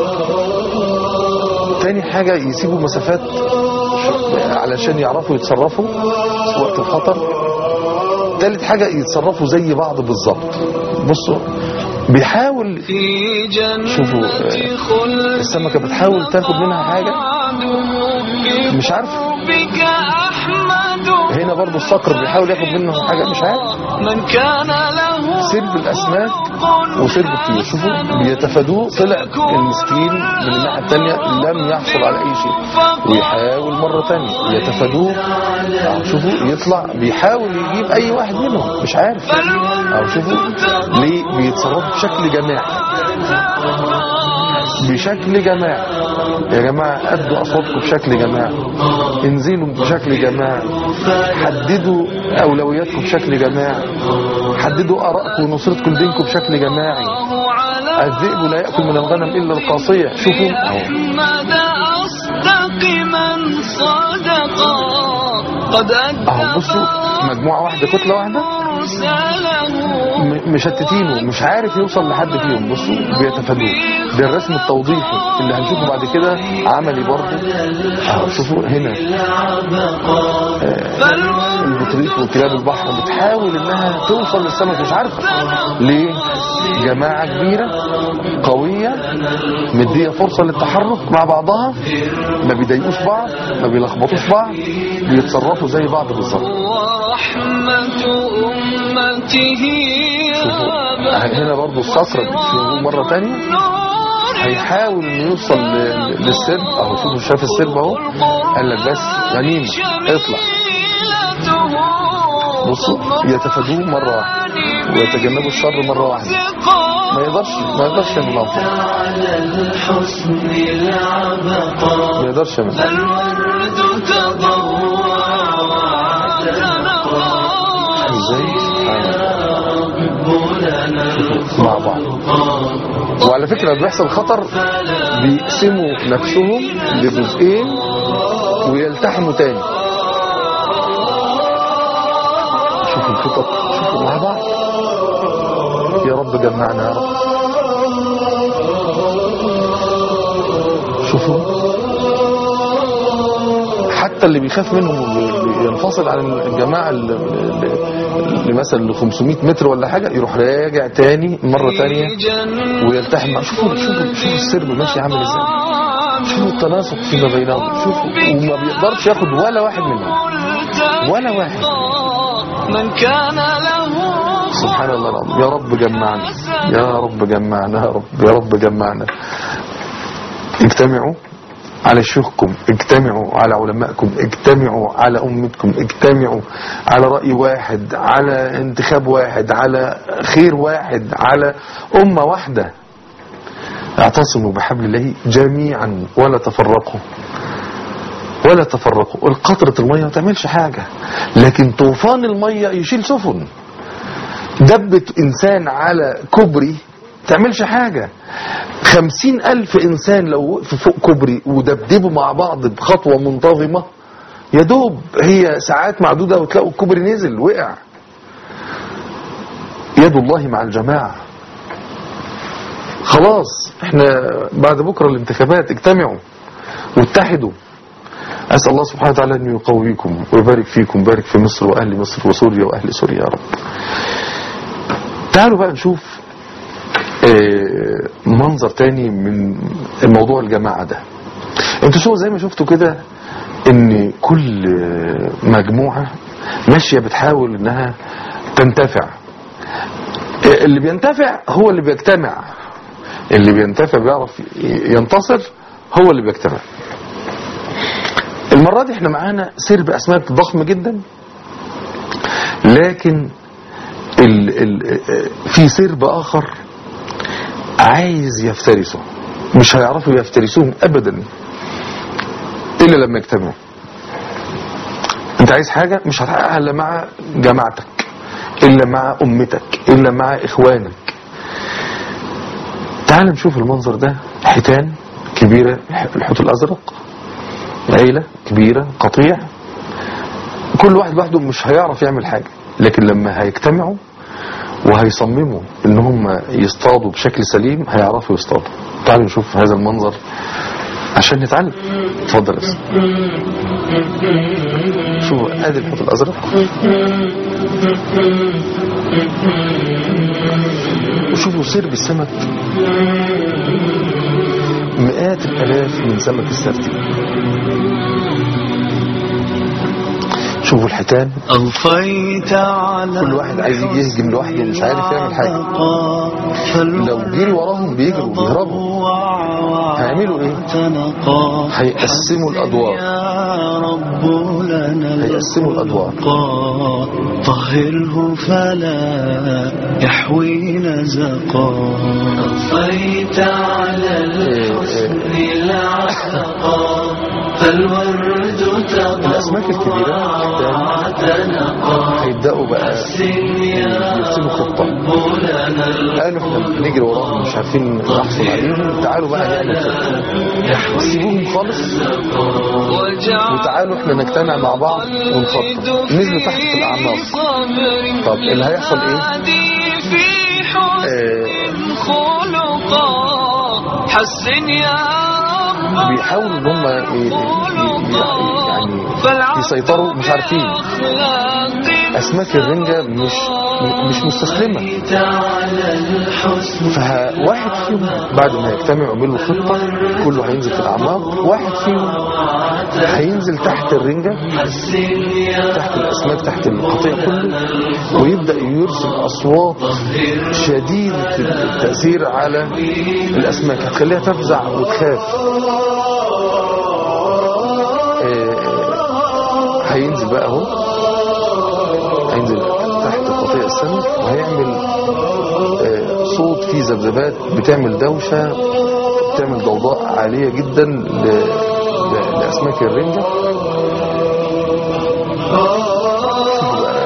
تاني حاجه يسيبوا مسافات علشان يعرفوا يتصرفوا في وقت الخطر تالت حاجه يتصرفوا زي بعض بالظبط بصوا بيحاول في جنة شوفوا، آه، خلد السمكة بتحاول تاخد منها حاجة مش عارف بك أحمد هنا برضو الصقر بيحاول ياخد منه حاجة مش عارف من كان له سرب الأسماك وسرب الطيور شوفوا بيتفادوه طلع المسكين من الناحية التانية لم يحصل على أي شيء ويحاول مرة تانية يتفادوه أهو شوفوا يطلع بيحاول يجيب أي واحد منهم مش عارف أو شوفوا ليه بيتصرفوا بشكل جماعي بشكل جماعي يا جماعة أدوا أصواتكم بشكل جماعي انزلوا بشكل جماعي حددوا أولوياتكم بشكل جماعي حددوا آرائكم ونصرتكم لدينكم بشكل جماعي على الذئب لا يأكل من الغنم إلا القاصية شوفوا أهو. أحمد أصدق من صدقا قد أهو بصوا مجموعة واحدة كتلة واحدة مرسله م- مشتتينه مش عارف يوصل لحد فيهم بصوا بيتفادوه ده الرسم التوضيحي اللي هنشوفه بعد كده عملي برضه اهو شوفوا هنا آه، البطريق وكلاب البحر بتحاول انها توصل للسمك مش عارفه ليه جماعة كبيرة قوية مدية فرصة للتحرك مع بعضها ما بيضايقوش بعض ما بيلخبطوش بعض بيتصرفوا زي بعض بالظبط ورحمة أمته شوفوا هنا برضو الصقر شوفوا مرة تانية هيحاول انه يوصل ل- للسرب اهو شوفوا شاف السرب اهو قال لك بس غنيمة اطلع بصوا يتفادوه مرة واحدة ويتجنبوا الشر مرة واحدة ما يقدرش ما يقدرش يعمل أفضل على الحسن العبقى ما يقدرش يعمل أفضل. الورد تضوع وعتنقى ازاي سبحان الله. مع بعض وعلى فكرة لما بيحصل خطر بيقسموا نفسهم لجزئين ويلتحموا تاني شوفوا الخطط شوفوا مع بعض يا رب جمعنا يا رب شوفوا حتى اللي بيخاف منهم وينفصل عن الجماعة اللي اللي مثلا ل 500 متر ولا حاجة يروح راجع تاني مرة تانية ويلتحم مع- شوفوا شوفوا شوفوا السرب ماشي عامل ازاي شوفوا التناسق فيما بينهم شوفوا وما بيقدرش ياخد ولا واحد منهم ولا واحد من كان له سبحان الله العظيم يا رب جمعنا يا رب جمعنا يا رب يا رب جمعنا اجتمعوا على شيوخكم اجتمعوا على علمائكم اجتمعوا على أمتكم اجتمعوا على رأي واحد على انتخاب واحد على خير واحد على أمة واحدة اعتصموا بحبل الله جميعا ولا تفرقوا ولا تفرقوا القطرة المية ما تعملش حاجة لكن طوفان المية يشيل سفن دبة إنسان على كوبري تعملش حاجة خمسين ألف إنسان لو وقفوا فوق كوبري ودبدبوا مع بعض بخطوة منتظمة يا دوب هي ساعات معدودة وتلاقوا الكوبري نزل وقع يد الله مع الجماعة خلاص احنا بعد بكرة الانتخابات اجتمعوا واتحدوا أسأل الله سبحانه وتعالى أن يقويكم ويبارك فيكم ويبارك في مصر وأهل مصر وسوريا وأهل سوريا يا رب تعالوا بقى نشوف آه، منظر تاني من الموضوع الجماعة ده انتوا شو زي ما شفتوا كده ان كل آه، مجموعة ماشية بتحاول انها تنتفع آه، اللي بينتفع هو اللي بيجتمع اللي بينتفع بيعرف ينتصر هو اللي بيجتمع المرة دي احنا معانا سرب اسماك ضخم جدا لكن ال ال في سرب اخر عايز يفترسه مش هيعرفوا يفترسوهم ابدا الا لما يجتمعوا انت عايز حاجة مش هتحققها الا مع جماعتك الا مع امتك الا مع اخوانك تعال نشوف المنظر ده حيتان كبيرة الحوت الازرق عيلة كبيرة قطيع كل واحد لوحده مش هيعرف يعمل حاجة لكن لما هيجتمعوا وهيصمموا ان هم يصطادوا بشكل سليم هيعرفوا يصطادوا تعالوا نشوف هذا المنظر عشان نتعلم اتفضل يا أستاذ. شوفوا ادي الحوت الازرق وشوفوا سرب السمك مئات الالاف من سمك السردين شوفوا الحيتان أضفيت على كل واحد عايز يجي يهجم لوحده مش عارف يعمل حاجة لو جري وراهم بيجروا بيهربوا هيعملوا ايه هيقسموا الأدوار يا رب لنا هيقسموا الأدوار الأوقات طهره فلا يحوي نزقا أضفيت على الحسن العتقا فالورد الأسماك الكبيرة الحيتان هيبدأوا بقى يرسموا خطة قالوا احنا بنجري وراهم مش عارفين نحصل عليهم تعالوا بقى نعمل خطة سيبوهم خالص وتعالوا احنا نجتمع مع بعض ونخطط نزلوا تحت في الأعناق طب اللي هيحصل ايه آه، خلقا حسن يا رب بيحاولوا ان هم ي- ي- ي- يعني يسيطروا مش عارفين اسماك الرنجة مش م- مش مستسلمة فواحد فيهم بعد ما يجتمعوا يعملوا خطة كله هينزل في الأعماق واحد فيهم هينزل تحت الرنجة تحت الأسماك تحت القطيع كله ويبدأ يرسل أصوات شديدة التأثير على الأسماك هتخليها تفزع وتخاف آه، هينزل بقى اهو هينزل تحت قطيع السمك وهيعمل آه، صوت فيه ذبذبات بتعمل دوشة بتعمل ضوضاء عالية جدا ل- ل- لأسماك الرنجة شوفوا بقى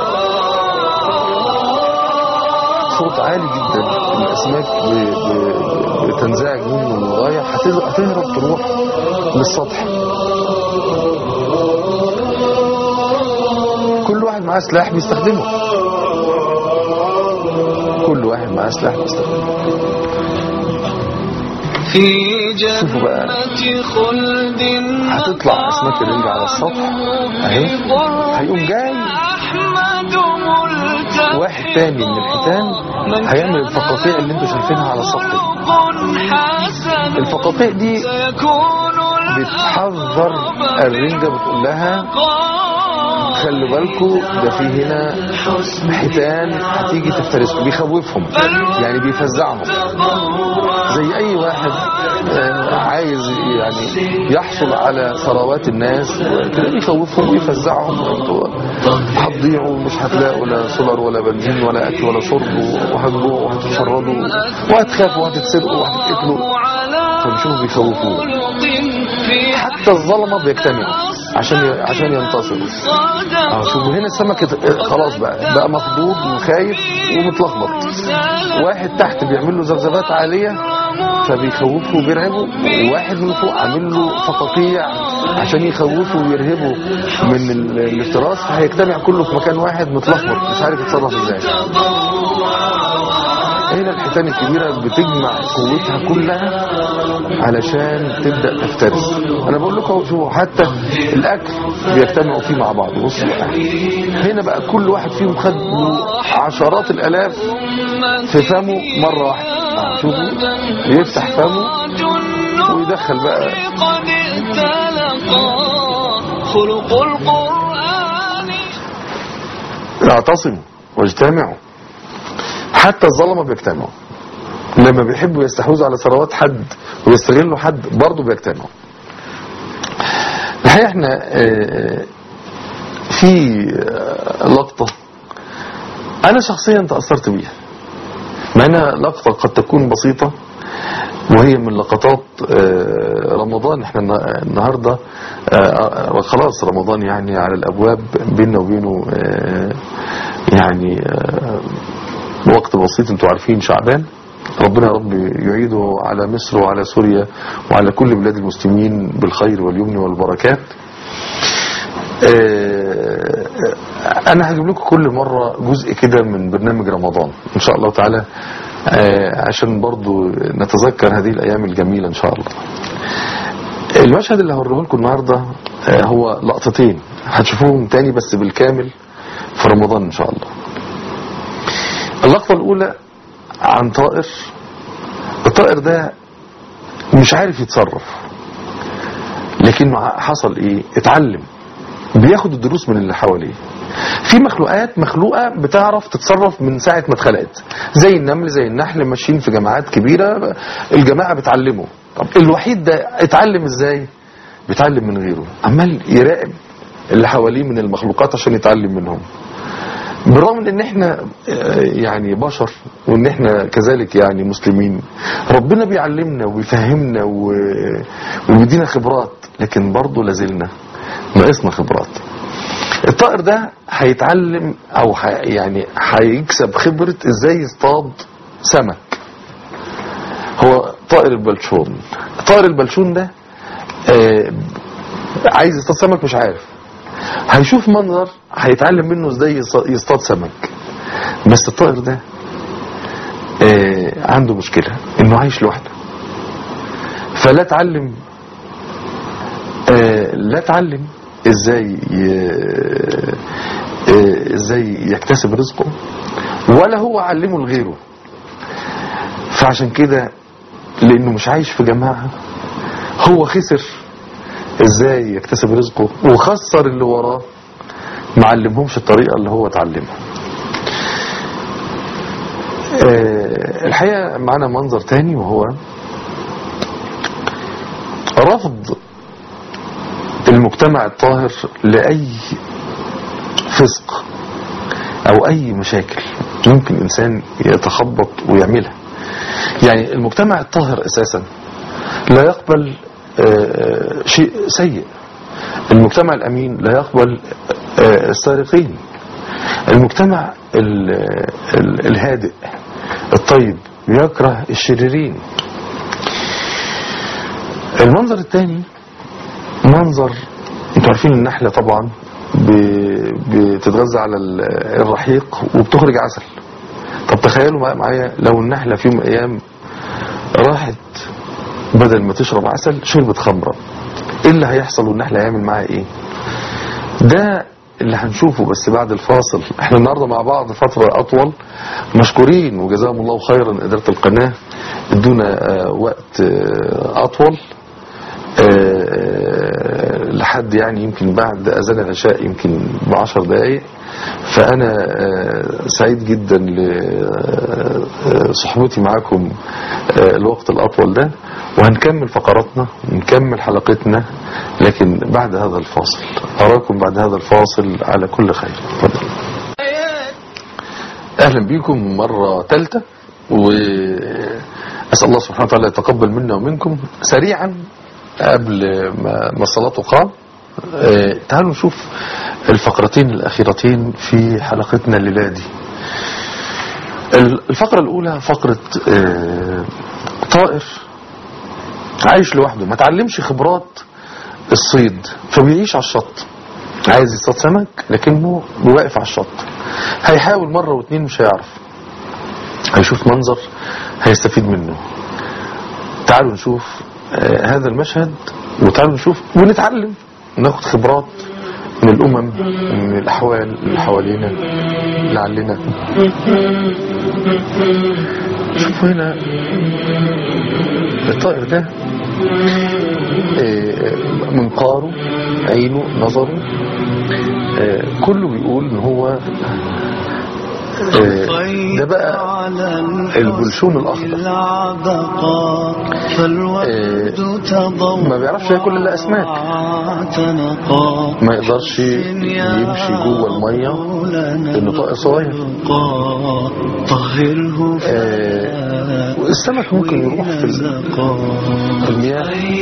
صوت عالي جدا الأسماك ب- ب- بتنزعج منه للغاية هتهرب هتهرب تروح للسطح كل واحد معاه سلاح بيستخدمه كل واحد معاه سلاح بيستخدمه في شوفوا بقى. جنة خلد هتطلع أسماك الرنجة على السطح أهي هيقوم جاي أحمد ملتقي واحد تاني من الحيتان هيعمل الفقاقيع اللي انتوا شايفينها على السطح دي. خلق حسن الفقاقيع دي سيكون بتحذر الرنجة بتقول لها الأبقى خلوا بالكم ده في هنا حيتان هتيجي تفترسكم بيخوفهم يعني بيفزعهم زي اي واحد آه، عايز يعني يحصل على ثروات الناس كده بيخوفهم ويفزعهم انتوا هتضيعوا مش هتلاقوا لا سولر ولا بنزين ولا اكل ولا شرب وهتجوعوا وهتتشردوا وهتخافوا وهتتسرقوا وهتتقتلوا فبيشوفوا بيخوفوه حتى الظلمه بيجتمعوا عشان ي- عشان ينتصروا اه شوفوا هنا السمك ات- خلاص بقى بقى مخضوض وخايف ومتلخبط واحد تحت بيعمل له ذبذبات عاليه فبيخوفه وبيرهبه وواحد من فوق عامل له فقاقيع عشان يخوفه ويرهبه من ال- الافتراس فهيجتمع كله في مكان واحد متلخبط مش عارف يتصرف ازاي هنا الحيتان الكبيرة بتجمع قوتها كلها علشان تبدأ تفترس انا بقول لكم شوفوا حتى الاكل بيجتمعوا فيه مع بعض بصوا بقى. هنا بقى كل واحد فيهم خد له عشرات الالاف في فمه مرة واحدة شوفوا يفتح فمه ويدخل بقى قد اتلقى خلق القرآن يعتصموا واجتمعوا حتى الظلمة بيجتمعوا لما بيحبوا يستحوذوا على ثروات حد ويستغلوا حد برضه بيجتمعوا الحقيقة احنا آه، في آه، لقطة انا شخصيا تأثرت بيها مع انها لقطة قد تكون بسيطة وهي من لقطات آه، رمضان احنا النا- النهاردة آه، آه، خلاص رمضان يعني على الابواب بيننا وبينه آه، يعني آه، وقت بسيط انتوا عارفين شعبان ربنا يا رب يعيده على مصر وعلى سوريا وعلى كل بلاد المسلمين بالخير واليمن والبركات آه، انا هجيب لكم كل مرة جزء كده من برنامج رمضان ان شاء الله تعالى آه، عشان برضو نتذكر هذه الايام الجميلة ان شاء الله المشهد اللي هوريه لكم النهاردة آه، هو لقطتين هتشوفوهم تاني بس بالكامل في رمضان ان شاء الله اللقطة الاولى عن طائر الطائر ده مش عارف يتصرف لكنه حصل ايه اتعلم بياخد الدروس من اللي حواليه في مخلوقات مخلوقة بتعرف تتصرف من ساعة ما اتخلقت زي النمل زي النحل ماشيين في جماعات كبيرة الجماعة بتعلمه طب الوحيد ده اتعلم ازاي بيتعلم من غيره عمال يراقب اللي حواليه من المخلوقات عشان يتعلم منهم بالرغم من ان احنا آه، يعني بشر وان احنا كذلك يعني مسلمين ربنا بيعلمنا وبيفهمنا و- وبيدينا خبرات لكن برضه لازلنا ناقصنا خبرات الطائر ده هيتعلم او ح- يعني هيكسب خبرة ازاي يصطاد سمك هو طائر البلشون طائر البلشون ده آه، عايز يصطاد سمك مش عارف هيشوف منظر هيتعلم منه ازاي يص- يصطاد سمك بس الطائر ده آه، عنده مشكلة انه عايش لوحده فلا اتعلم آه، لا اتعلم ازاي ي- آه، ازاي يكتسب رزقه ولا هو علمه لغيره فعشان كده لانه مش عايش في جماعة هو خسر ازاي يكتسب رزقه وخسر اللي وراه ما علمهمش الطريقة اللي هو اتعلمها آه، الحقيقة معنا منظر تاني وهو رفض المجتمع الطاهر لأي فسق أو أي مشاكل ممكن إنسان يتخبط ويعملها يعني المجتمع الطاهر أساسا لا يقبل آه، شيء سيء المجتمع الأمين لا يقبل آه، السارقين المجتمع ال- ال- الهادئ الطيب يكره الشريرين المنظر الثاني منظر انتوا عارفين النحلة طبعا ب- بتتغذى على ال- الرحيق وبتخرج عسل طب تخيلوا معايا- معايا لو النحلة في يوم من الأيام راحت بدل ما تشرب عسل شربت خمرة ايه اللي هيحصل والنحلة هيعمل معاها ايه ده اللي هنشوفه بس بعد الفاصل احنا النهاردة مع بعض فترة اطول مشكورين وجزاهم الله خيرا ادارة القناة ادونا آه، وقت آه، اطول آه، لحد يعني يمكن بعد أذان العشاء يمكن بعشر دقايق فأنا آه، سعيد جدا لصحبتي معاكم آه، الوقت الأطول ده وهنكمل فقراتنا ونكمل حلقتنا لكن بعد هذا الفاصل أراكم بعد هذا الفاصل على كل خير تفضل أهلا بكم مرة ثالثة وأسأل الله سبحانه وتعالى يتقبل منا ومنكم سريعا قبل ما ما الصلاة تقام آه، تعالوا نشوف الفقرتين الأخيرتين في حلقتنا الليلة دي الفقرة الأولى فقرة آه، طائر عايش لوحده ما تعلمش خبرات الصيد فبيعيش على الشط عايز يصطاد سمك لكنه واقف على الشط هيحاول مرة واتنين مش هيعرف هيشوف منظر هيستفيد منه تعالوا نشوف آه، هذا المشهد وتعالوا نشوف ونتعلم ناخد خبرات من الأمم من الأحوال اللي حوالينا لعلنا شوفوا هنا الطائر ده آه، منقاره عينه نظره آه، كله بيقول ان هو آه، ده بقى البلشون الأخضر ما بيعرفش ياكل إلا أسماك ما يقدرش يمشي جوه المية لأنه طائر صغير آه، السمك ممكن يروح في ال- في المياه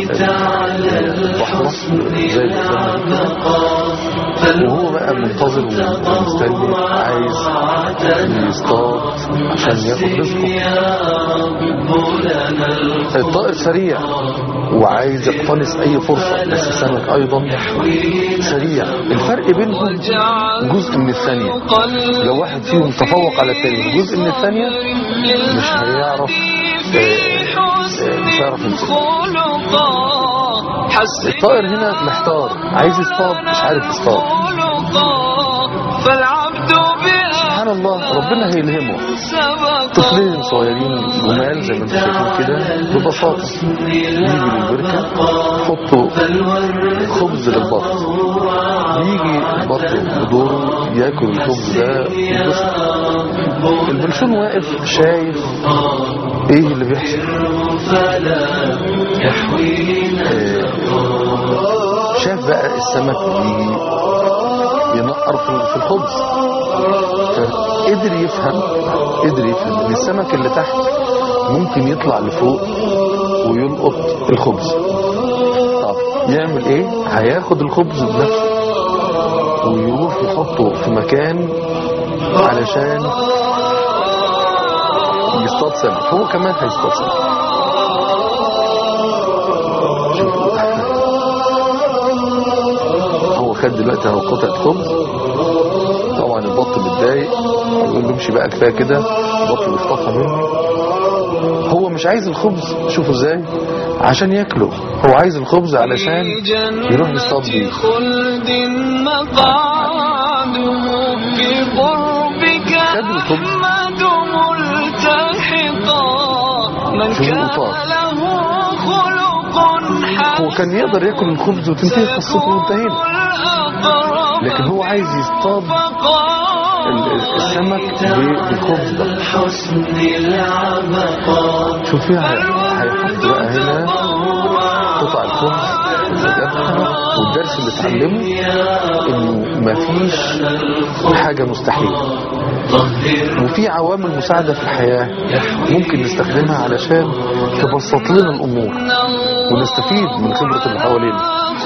البحر زي اللي قدامنا كده. وهو بقى منتظر ومستني عايز يصطاد عشان ياخد رزقه الطائر سريع وعايز يقتنص اي فرصة بس السمك ايضا سريع الفرق بينهم جزء من الثانية لو واحد فيهم تفوق على الثاني جزء من الثانية مش هيعرف آه، آه، مش هيعرف يمسك الطائر هنا محتار عايز يصطاد مش عارف يصطاد فالعبد سبحان الله ربنا هيلهمه طفلين صغيرين جمال زي ما انتم شايفين كده ببساطة يجي للبركة يحطوا خبز للبط يجي البط بدوره ياكل الخبز ده يتبسط البلشون واقف شايف ايه اللي بيحصل آه، شاف بقى السمك بي- ينقر في في الخبز فقدر يفهم قدر يفهم ان السمك اللي تحت ممكن يطلع لفوق ويلقط الخبز طب يعمل ايه هياخد الخبز بنفسه ويروح يحطه في مكان علشان يصطاد سمك هو كمان هيصطاد سمك شوفوا هو خد دلوقتي اهو قطعة خبز طبعا البط متضايق يقول له امشي بقى كفايه كده البط بيخطفها منه هو مش عايز الخبز شوفوا ازاي عشان ياكله هو عايز الخبز علشان يروح يصطاد بيه خلد مقعده في قربك خد الخبز. أحمد ملتحقا من شوفوا كان القطار. له خلق حسن هو كان يقدر ياكل الخبز وتنتهي قصته وانتهينا لكن هو عايز يصطاد ال- ال- السمك ب- بالخبز ده شوف فيها هيحط بقى هنا قطع الخبز وجابها والدرس اللي اتعلمه انه مفيش حاجة مستحيلة وفي عوامل مساعدة في الحياة ممكن نستخدمها علشان تبسط لنا الأمور ونستفيد من خبرة اللي حوالينا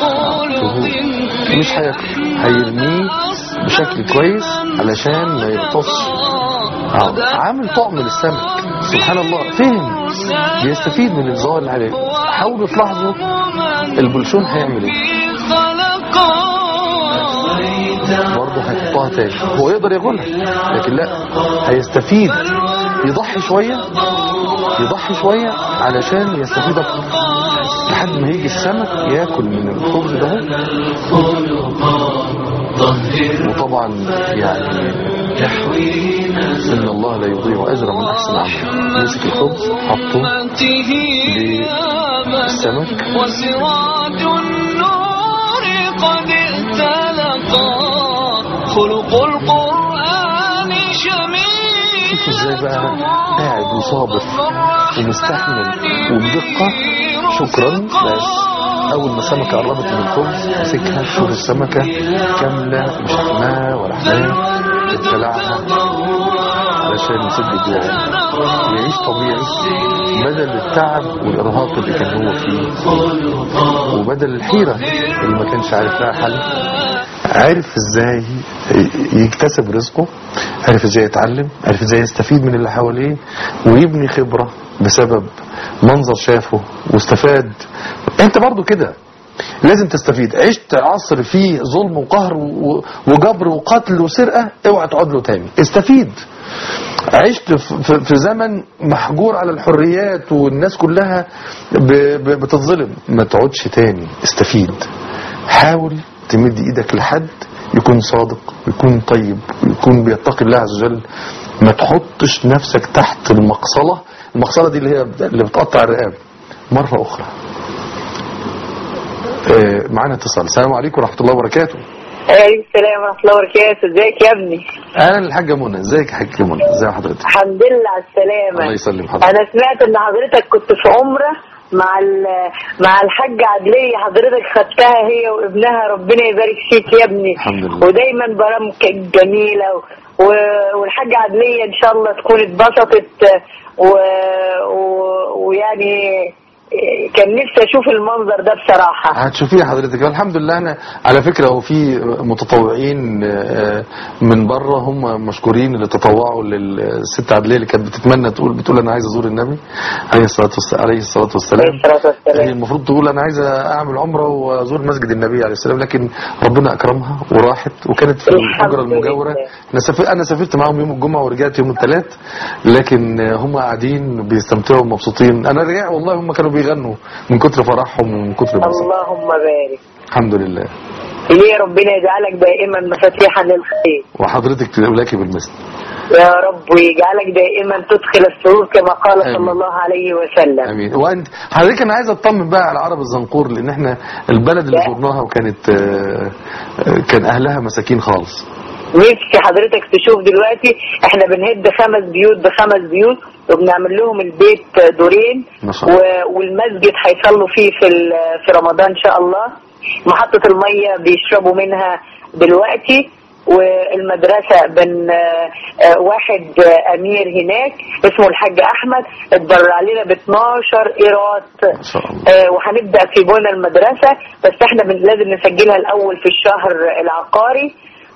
مش هياكل هيرميه بشكل كويس علشان ما يغطسش آه، عامل طعم للسمك سبحان الله فهم بيستفيد من الظاهر اللي عليه حاولوا تلاحظوا البلشون هيعمل ايه برضه هيحطها تاني هو يقدر ياكلها لكن لا هيستفيد يضحي شوية يضحي شوية علشان يستفيد اكتر لحد ما يجي السمك ياكل من الخبز ده وطبعا يعني ان الله لا يضيع اجر من احسن عمل مسك الخبز حطه للسمك للسمك. وسراج النور خلق القرآن شميل شوف ازاي بقى قاعد وصابر ومستحمل وبدقة شكرا بس اول ما السمكة قربت من الخبز مسكها تشوف السمكة كاملة مش حماه ولا حماه ابتلعها علشان يسد جوعه يعيش طبيعي بدل التعب والارهاق اللي كان هو فيه وبدل الحيرة اللي ما كانش عارف لها حل عرف ازاي يكتسب رزقه عرف ازاي يتعلم عرف ازاي يستفيد من اللي حواليه ويبني خبرة بسبب منظر شافه واستفاد انت برضو كده لازم تستفيد عشت عصر فيه ظلم وقهر و- وجبر وقتل وسرقة اوعى تقعد له تاني استفيد عشت في- في في زمن محجور على الحريات والناس كلها ب- ب- بتتظلم ما تقعدش تاني استفيد حاول تمد ايدك لحد يكون صادق ويكون طيب ويكون بيتقي الله عز وجل ما تحطش نفسك تحت المقصلة المقصلة دي اللي هي اللي بتقطع الرقاب مرة أخرى آه، معانا اتصال السلام عليكم ورحمة الله وبركاته عليكم السلام ورحمة الله وبركاته ازيك يا ابني أهلا الحاجة منى ازيك يا حاجة منى ازي حضرتك الحمد لله على السلامة الله يسلم حضرتك انا سمعت ان حضرتك كنت في عمرة مع ال- مع الحاجة عدلية حضرتك خدتها هي وابنها ربنا يبارك فيك يا ابني الحمد لله. ودايما برامجك جميلة و- والحاجة عدلية ان شاء الله تكون اتبسطت و... و... ويعني كان نفسي اشوف المنظر ده بصراحة هتشوفيه حضرتك الحمد لله انا على فكره هو في متطوعين آه، من بره هم مشكورين اللي تطوعوا للست عدليه اللي كانت بتتمنى تقول بتقول انا عايزه ازور النبي عليه الصلاه والسلام عليه الصلاه عليه والسلام الصلاة والسلام هي المفروض تقول انا عايزه اعمل عمره وازور مسجد النبي عليه السلام لكن ربنا اكرمها وراحت وكانت في الحمد الحجره المجاوره لله. انا سافرت انا سافرت معاهم يوم الجمعه ورجعت يوم الثلاث لكن هم قاعدين بيستمتعوا ومبسوطين انا رجع والله هم كانوا بيغنوا من كتر فرحهم ومن كتر انبساطهم اللهم بارك الحمد لله ليه ربنا يجعلك دائما مفاتيحا للخير وحضرتك لك بالمثل يا رب ويجعلك دائما تدخل السرور كما قال آمين. صلى الله عليه وسلم امين وانت حضرتك انا عايز اطمن بقى على عرب الزنقور لان احنا البلد اللي لا. زرناها وكانت آه، آه، كان اهلها مساكين خالص نفسي حضرتك تشوف دلوقتي احنا بنهد خمس بيوت بخمس بيوت وبنعمل لهم البيت دورين ما شاء الله. و- والمسجد هيصلوا فيه في ال- في رمضان ان شاء الله محطة المية بيشربوا منها دلوقتي والمدرسة بن آه، آه، واحد آه، امير هناك اسمه الحاج احمد اتبرع لنا ب 12 ايراد ما شاء الله آه، وهنبدا في بنى المدرسه بس احنا بن- لازم نسجلها الاول في الشهر العقاري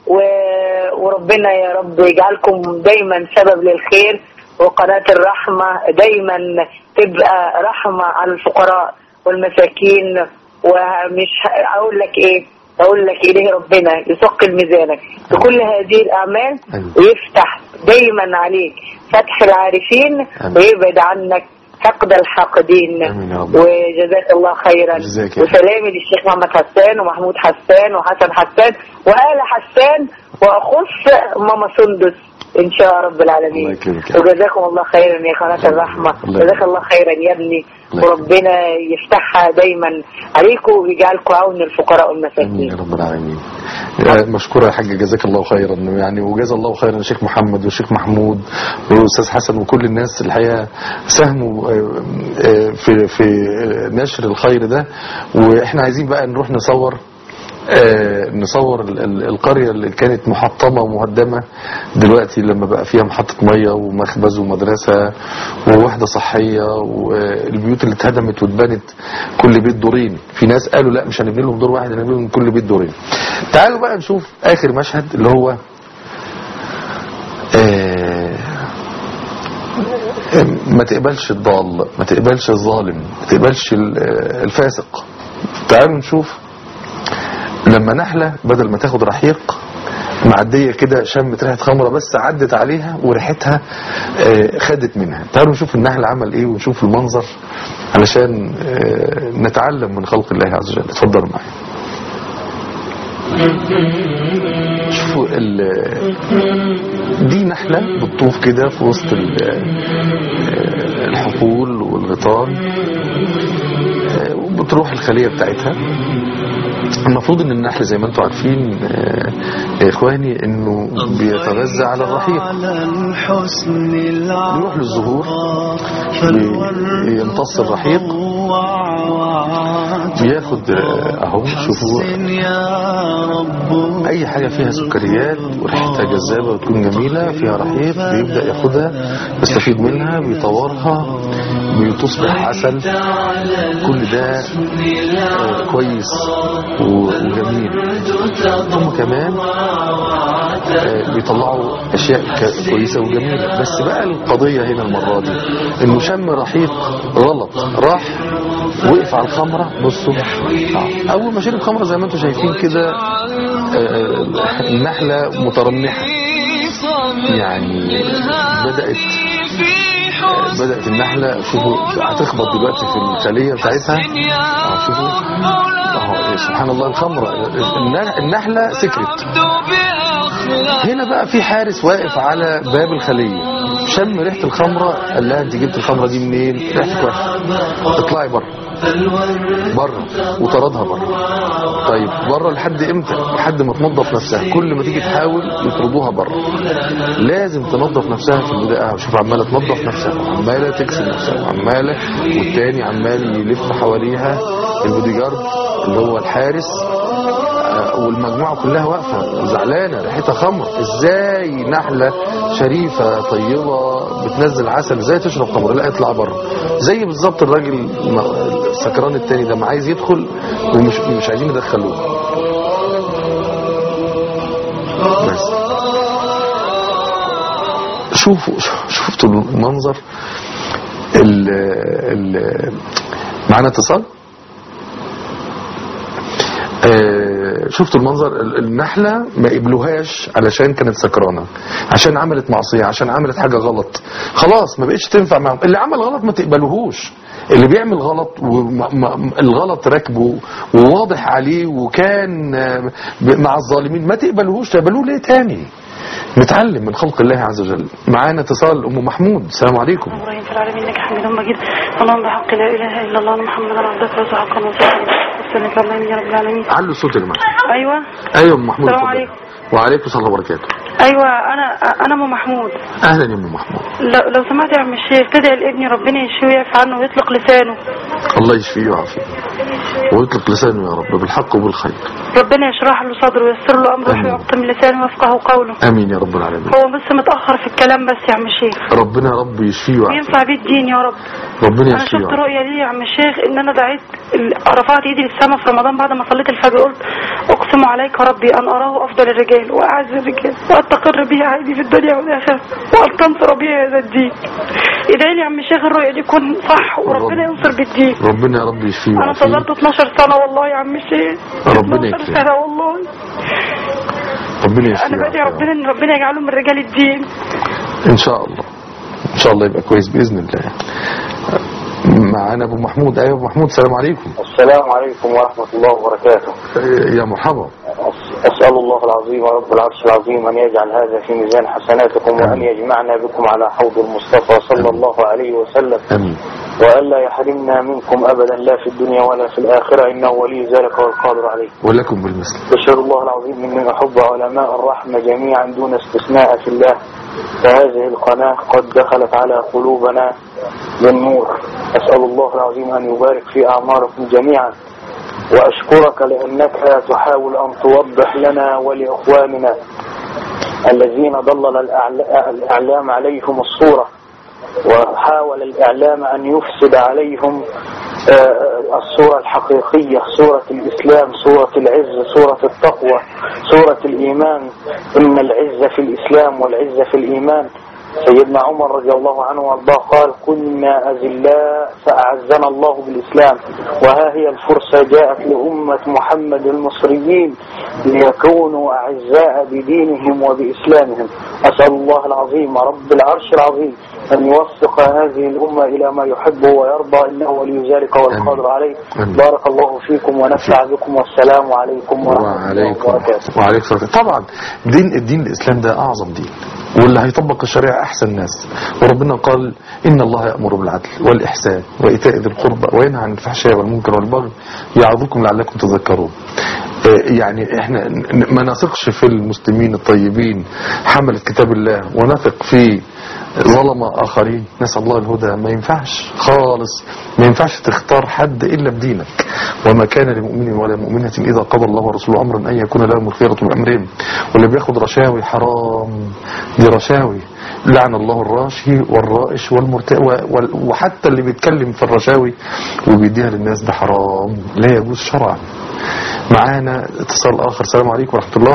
و- وربنا يا رب يجعلكم دايما سبب للخير وقناه الرحمه دايما تبقى رحمه على الفقراء والمساكين ومش ه- اقول لك ايه اقول لك اليه ربنا يثقل ميزانك بكل هذه الاعمال أيوة. ويفتح دايما عليك فتح العارفين آمين. ويبعد عنك حقد الحاقدين آمين يا رب. وجزاك الله خيرا جزاك يا وسلامي للشيخ محمد حسان ومحمود حسان وحسن حسان وآل حسان وأخص ماما سندس إن شاء رب العالمين الله يكرمك يا رب. وجزاكم الله خيرا يا قناة الرحمة الله جزاك الله خيرا يا ابني الله يكرمك. وربنا يفتحها دايما عليكم ويجعلكم عون الفقراء امين والمساكين يا رب العالمين آه، مشكورة يا حاج جزاك الله خيرا يعني وجزا الله خيرا الشيخ محمد والشيخ محمود والاستاذ حسن وكل الناس الحقيقه ساهموا آه، آه، في في نشر الخير ده واحنا عايزين بقى نروح نصور آه، نصور ال- ال- القرية اللي كانت محطمة ومهدمة دلوقتي لما بقى فيها محطة مية ومخبز ومدرسة ووحدة صحية والبيوت اللي اتهدمت واتبنت كل بيت دورين في ناس قالوا لا مش هنبني لهم دور واحد هنبني لهم كل بيت دورين تعالوا بقى نشوف آخر مشهد اللي هو آه، ما تقبلش الضال ما تقبلش الظالم ما تقبلش ال- آه، الفاسق تعالوا نشوف لما نحلة بدل ما تاخد رحيق معدية كده شمت ريحة خمرة بس عدت عليها وريحتها آه، خدت منها تعالوا نشوف النحل عمل ايه ونشوف المنظر علشان آه، نتعلم من خلق الله عز وجل اتفضلوا معايا شوفوا ال- دي نحلة بتطوف كده في وسط ال- آه، الحقول والغيطان آه، بتروح الخلية بتاعتها المفروض ان النحل زي ما انتم عارفين آه، يا اخواني انه بيتغذى على الرحيق على الحسن يروح للزهور بي- يمتص الرحيق بياخد آه، اهو شوفوا يا رب اي حاجة فيها سكريات وريحتها جذابة وتكون جميلة فيها رحيق بيبدأ ياخدها يستفيد منها بيطورها بتصبح عسل كل ده آه، كويس و- وجميل هم كمان آه، بيطلعوا اشياء ك- كويسة وجميلة بس بقى القضية هنا المرة دي انه شم رحيق غلط راح وقف على الخمرة بصوا آه، اول ما شرب خمرة زي ما انتم شايفين كده آه، النحلة مترنحة يعني بدأت بدأت النحلة شوفوا هتخبط دلوقتي في الخلية بتاعتها اه شوفوا اهو سبحان الله الخمرة الن- النحلة سكرت هنا بقى في حارس واقف على باب الخلية شم ريحة الخمرة قال لها انت جبت الخمرة دي منين ريحتك وحشة اطلعي بره بره وطردها بره طيب بره لحد امتى لحد ما تنظف نفسها كل ما تيجي تحاول يطردوها بره لازم تنظف نفسها في البداية شوف عمالة تنظف نفسها وعمالة تكسب نفسها وعمالة والتاني عمال يلف حواليها البودي جارد اللي هو الحارس آه، والمجموعة كلها واقفة زعلانة ريحتها خمر ازاي نحلة شريفة طيبة بتنزل عسل ازاي تشرب خمر لا اطلع بره زي بالظبط الراجل ما- السكران التاني ده ما عايز يدخل ومش مش عايزين يدخلوه بس شوفوا شفتوا المنظر ال ال معانا اتصال آه، شفتوا المنظر ال- النحلة ما قبلوهاش علشان كانت سكرانة عشان عملت معصية عشان عملت حاجة غلط خلاص ما بقتش تنفع معهم اللي عمل غلط ما تقبلوهوش اللي بيعمل غلط والغلط راكبه وواضح عليه وكان آه، ب- مع الظالمين ما تقبلوهوش تقبلوه ليه تاني نتعلم من خلق الله عز وجل معانا اتصال ام محمود السلام عليكم ابراهيم في العالمين انك حميد مجيد اللهم بحق لا اله الا الله أن محمدا عبدك ورسولك حقا وصدقا وسلمك اللهم يا رب العالمين علوا الصوت يا جماعه ايوه ايوه ام محمود السلام اتفضل. عليكم. وعليكم السلام وبركاته ايوه انا انا ام محمود اهلا يا ام محمود لو, لو سمحت يا عم الشيخ تدعي لابني ربنا يشفيه ويعفي عنه ويطلق لسانه الله يشفيه ويعافيه ويطلق لسانه يا رب بالحق وبالخير ربنا يشرح له صدره وييسر له امره آمين. ويعطي من لسانه ويفقه قوله امين يا رب العالمين هو بس متاخر في الكلام بس يا عم الشيخ ربنا يا رب يشفيه ويعافيه وينفع بيه الدين يا رب ربنا انا يشفيه شفت ويعافيه رؤية لي يا عم الشيخ ان انا دعيت ال- رفعت ايدي للسماء في رمضان بعد ما صليت الفجر قلت اقسم عليك ربي ان اراه افضل الرجال واعز الرجال واتقر به عيدي في الدنيا والاخره وان تنصر بي هذا الدين ادعي لي يا عم الشيخ الرؤية دي تكون صح وربنا رب. ينصر بالدين ربنا يا رب يشفيه انا ويعافيه صبرت 12 سنة والله يا عم الشيخ ربنا 12 يكرمك. سنة والله ربنا يشفيه انا بدعي ويعافيه. ربنا ان ربنا يجعله من رجال الدين ان شاء الله ان شاء الله يبقى كويس باذن الله معانا ابو محمود ايوه ابو محمود السلام عليكم السلام عليكم ورحمة الله وبركاته يا مرحبا أس- أسأل الله العظيم ورب العرش العظيم أن يجعل هذا في ميزان حسناتكم وأن يجمعنا بكم على حوض المصطفى صلى الله عليه وسلم امين وألا يحرمنا منكم أبدا لا في الدنيا ولا في الآخرة إنه ولي ذلك والقادر عليه ولكم بالمثل أشهد الله العظيم أني أحب علماء الرحمة جميعا دون استثناء في الله فهذه القناة قد دخلت على قلوبنا بالنور أسأل الله العظيم أن يبارك في أعماركم جميعا وأشكرك لأنك تحاول أن توضح لنا ولإخواننا الذين ضلل الأعل- الإعلام عليهم الصورة وحاول الإعلام أن يفسد عليهم آه، الصورة الحقيقية صورة الإسلام صورة العز صورة التقوى صورة الإيمان إن العز في الإسلام والعز في الإيمان سيدنا عمر رضي الله عنه وارضاه قال كنا أذلاء فأعزنا الله بالإسلام وها هي الفرصة جاءت لأمة محمد المصريين ليكونوا أعزاء بدينهم وبإسلامهم أسأل الله العظيم رب العرش العظيم أن يوفق هذه الأمة إلى ما يحبه ويرضى إنه ولي ذلك والقادر عليه آمين. بارك الله فيكم ونفع بكم والسلام عليكم ورحمة الله وعليكم وبركاته وعليكم السلام طبعا دين الدين الاسلام ده اعظم دين واللي هيطبق الشريعة أحسن ناس وربنا قال إن الله يأمر بالعدل والإحسان وإيتاء ذي القربى وينهى عن الفحشاء والمنكر والبغي يعظكم لعلكم تذكرون آه، يعني احنا ن- ما نثقش في المسلمين الطيبين حملة كتاب الله ونثق في ظلم آخرين نسأل الله الهدى ما ينفعش خالص ما ينفعش تختار حد إلا بدينك وما كان لمؤمن ولا مؤمنة إذا قضى الله ورسوله أمرا أن يكون لهم الخيرة من أمرهم واللي بياخد رشاوي حرام دي رشاوي لعن الله الراشي والرائش والمرت... و- وال- وحتى اللي بيتكلم في الرشاوي وبيديها للناس ده حرام لا يجوز شرعا معانا اتصال آخر السلام عليكم ورحمة الله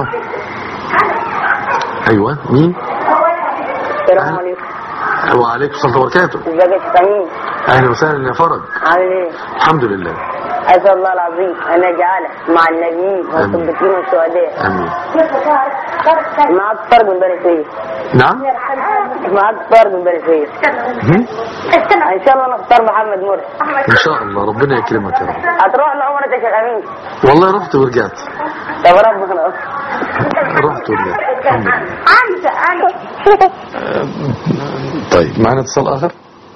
أيوة مين السلام عليكم وعليكم السلام وبركاته ازيك يا شيخ امين أهلا وسهلا يا فرج عامل ايه؟ الحمد لله اسال الله العظيم ان يجعلك مع النبيين والصديقين والشهداء آمين معاك فرق من بني سويف نعم معاك فرق من بني سويف هم؟ ان شاء الله نختار محمد مرسي إن شاء الله ربنا يكرمك يا رب هتروح لعمرة يا شيخ امين والله رحت ورجعت طب ربنا رحت ورجعت الحمد لله طيب معنا اتصال آخر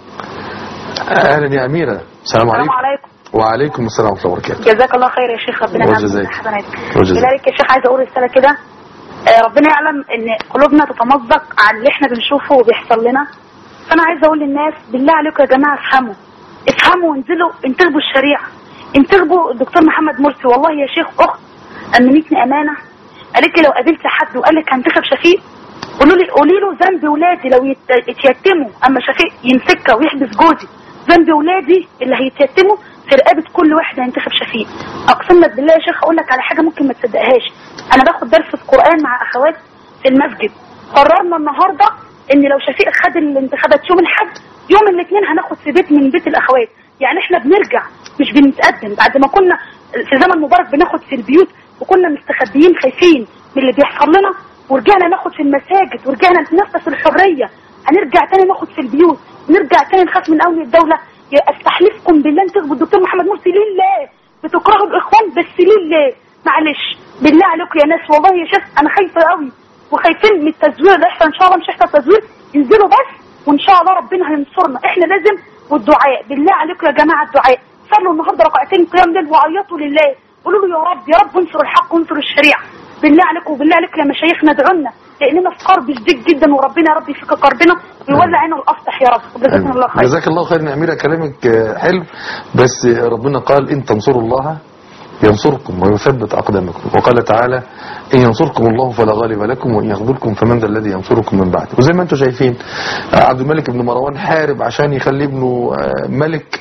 أهلا يا أميرة السلام السلام عليكم عليكم وعليكم السلام ورحمة الله وبركاته جزاك الله خير يا شيخ ربنا يعلم وجزاك. حسناتك وجزاك. لذلك يا شيخ عايز اقول رساله كده آه، ربنا يعلم ان قلوبنا تتمزق عن اللي احنا بنشوفه وبيحصل لنا فانا عايز اقول للناس بالله عليكم يا جماعه افهموا افهموا وانزلوا انتخبوا الشريعه انتخبوا الدكتور محمد مرسي والله يا شيخ اخت امنتني امانه قالت لي لو قابلت حد وقال لك هنتخب شفيق قولوا لي قولي له ذنب ولادي لو يت- يتيتموا اما شفيق يمسكها ويحبس جوزي ذنب ولادي اللي هيتيتموا في رقبه كل واحد هينتخب شفيق اقسم لك بالله يا شيخ اقول لك على حاجه ممكن ما تصدقهاش انا باخد درس في القران مع اخوات في المسجد قررنا النهارده ان لو شفيق خد الانتخابات يوم الاحد يوم الاثنين هناخد في بيت من بيت الاخوات يعني احنا بنرجع مش بنتقدم بعد ما كنا في زمن مبارك بناخد في البيوت وكنا مستخبيين خايفين من اللي بيحصل لنا ورجعنا ناخد في المساجد ورجعنا نتنفس الحريه هنرجع تاني ناخد في البيوت نرجع تاني نخاف من اولياء الدوله يا استحلفكم بالله انتخبوا الدكتور محمد مرسي لله بتكرهوا الاخوان بس لله معلش بالله عليكم يا ناس والله يا شيخ انا خايفه قوي وخايفين من التزوير اللي يحصل ان شاء الله مش هيحصل تزوير انزلوا بس وان شاء الله ربنا هينصرنا احنا لازم والدعاء بالله عليكم يا جماعه الدعاء صلوا النهارده ركعتين قيام ليل وعيطوا لله قولوا له يا رب يا رب انصر الحق وانصر الشريعه بالله عليكم وبالله عليكم يا مشايخنا ادعوا لنا لاننا في كرب شديد جدا وربنا يا رب يفك كربنا ويولع عنا الاصلح يا رب جزاكم الله خير جزاك الله خير يا أميرة كلامك آه، حلو بس آه، ربنا قال إن تنصروا الله ينصركم ويثبت أقدامكم وقال تعالى إن ينصركم الله فلا غالب لكم وإن يخذلكم فمن ذا الذي ينصركم من بعده وزي ما أنتم شايفين آه، عبد الملك بن مروان حارب عشان يخلي ابنه آه، ملك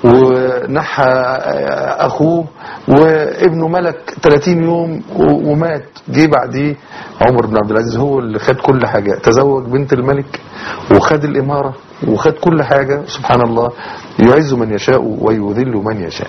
ونحى آه، أخوه وابنه ملك 30 يوم و- ومات جه بعديه عمر بن عبد العزيز هو اللي خد كل حاجة تزوج بنت الملك وخد الإمارة وخد كل حاجة سبحان الله يعز من يشاء ويذل من يشاء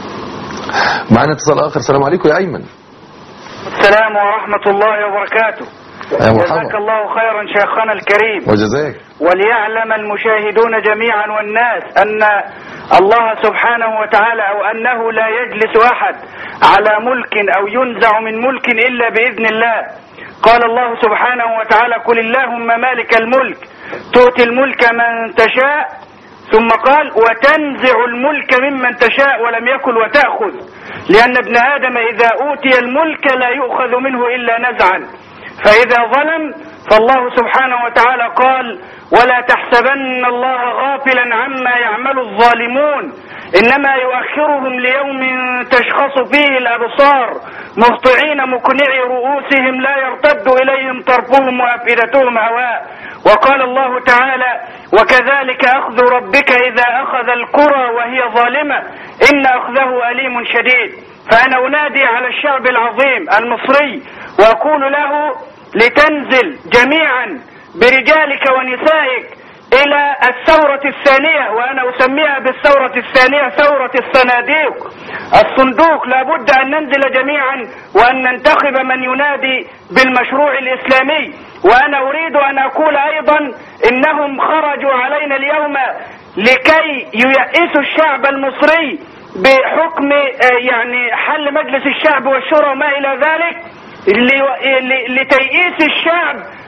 معنا اتصال آخر السلام عليكم يا أيمن السلام ورحمة الله وبركاته يا جزاك مرحبا الله خيرا شيخنا الكريم وجزاك وليعلم المشاهدون جميعا والناس أن الله سبحانه وتعالى أو أنه لا يجلس أحد على ملك أو ينزع من ملك إلا بإذن الله قال الله سبحانه وتعالى قل اللهم مالك الملك تؤتي الملك من تشاء ثم قال وتنزع الملك ممن تشاء ولم يكن وتأخذ لأن ابن آدم إذا أوتي الملك لا يؤخذ منه إلا نزعا فإذا ظلم فالله سبحانه وتعالى قال ولا تحسبن الله غافلا عما يعمل الظالمون إنما يؤخرهم ليوم تشخص فيه الأبصار مهطعين مقنعي رؤوسهم لا يرتد إليهم طرفهم وأفئدتهم هواء وقال الله تعالى وكذلك أخذ ربك إذا أخذ القرى وهي ظالمة إن أخذه أليم شديد فأنا أنادي على الشعب العظيم المصري وأقول له لتنزل جميعا برجالك ونسائك إلى الثورة الثانية وأنا أسميها بالثورة الثانية ثورة الصناديق الصندوق لابد أن ننزل جميعا وأن ننتخب من ينادي بالمشروع الإسلامي وأنا أريد أن أقول أيضا إنهم خرجوا علينا اليوم لكي ييئسوا الشعب المصري بحكم آه، يعني حل مجلس الشعب والشورى وما إلى ذلك ل- ل- لتيئيس الشعب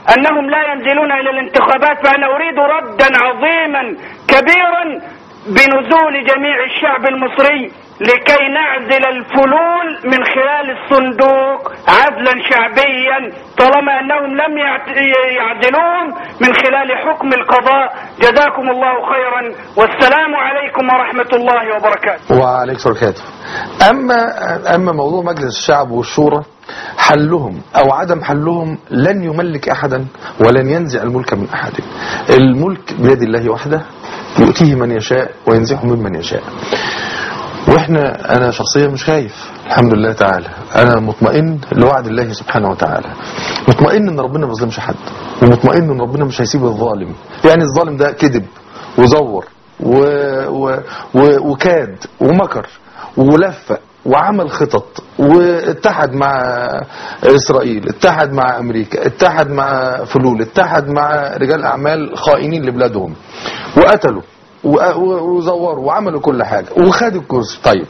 أنهم لا ينزلون إلى الانتخابات فأنا أريد ردا عظيما كبيرا بنزول جميع الشعب المصري لكي نعزل الفلول من خلال الصندوق عزلا شعبيا طالما أنهم لم يعت- يعزلوهم من خلال حكم القضاء جزاكم الله خيرا والسلام عليكم ورحمة الله وبركاته وعليك وبركاته اما اما موضوع مجلس الشعب والشورى حلهم او عدم حلهم لن يملك احدا ولن ينزع الملك من احد الملك بيد الله وحده يؤتيه من يشاء وينزعه ممن يشاء واحنا انا شخصيا مش خايف الحمد لله تعالى انا مطمئن لوعد الله سبحانه وتعالى مطمئن ان ربنا ما بيظلمش حد ومطمئن ان ربنا مش هيسيب الظالم يعني الظالم ده كذب وزور و... و... و... وكاد ومكر ولف وعمل خطط واتحد مع اسرائيل اتحد مع امريكا اتحد مع فلول اتحد مع رجال اعمال خائنين لبلادهم وقتلوا و- و- وزوروا وعملوا كل حاجه وخدوا الكرسي طيب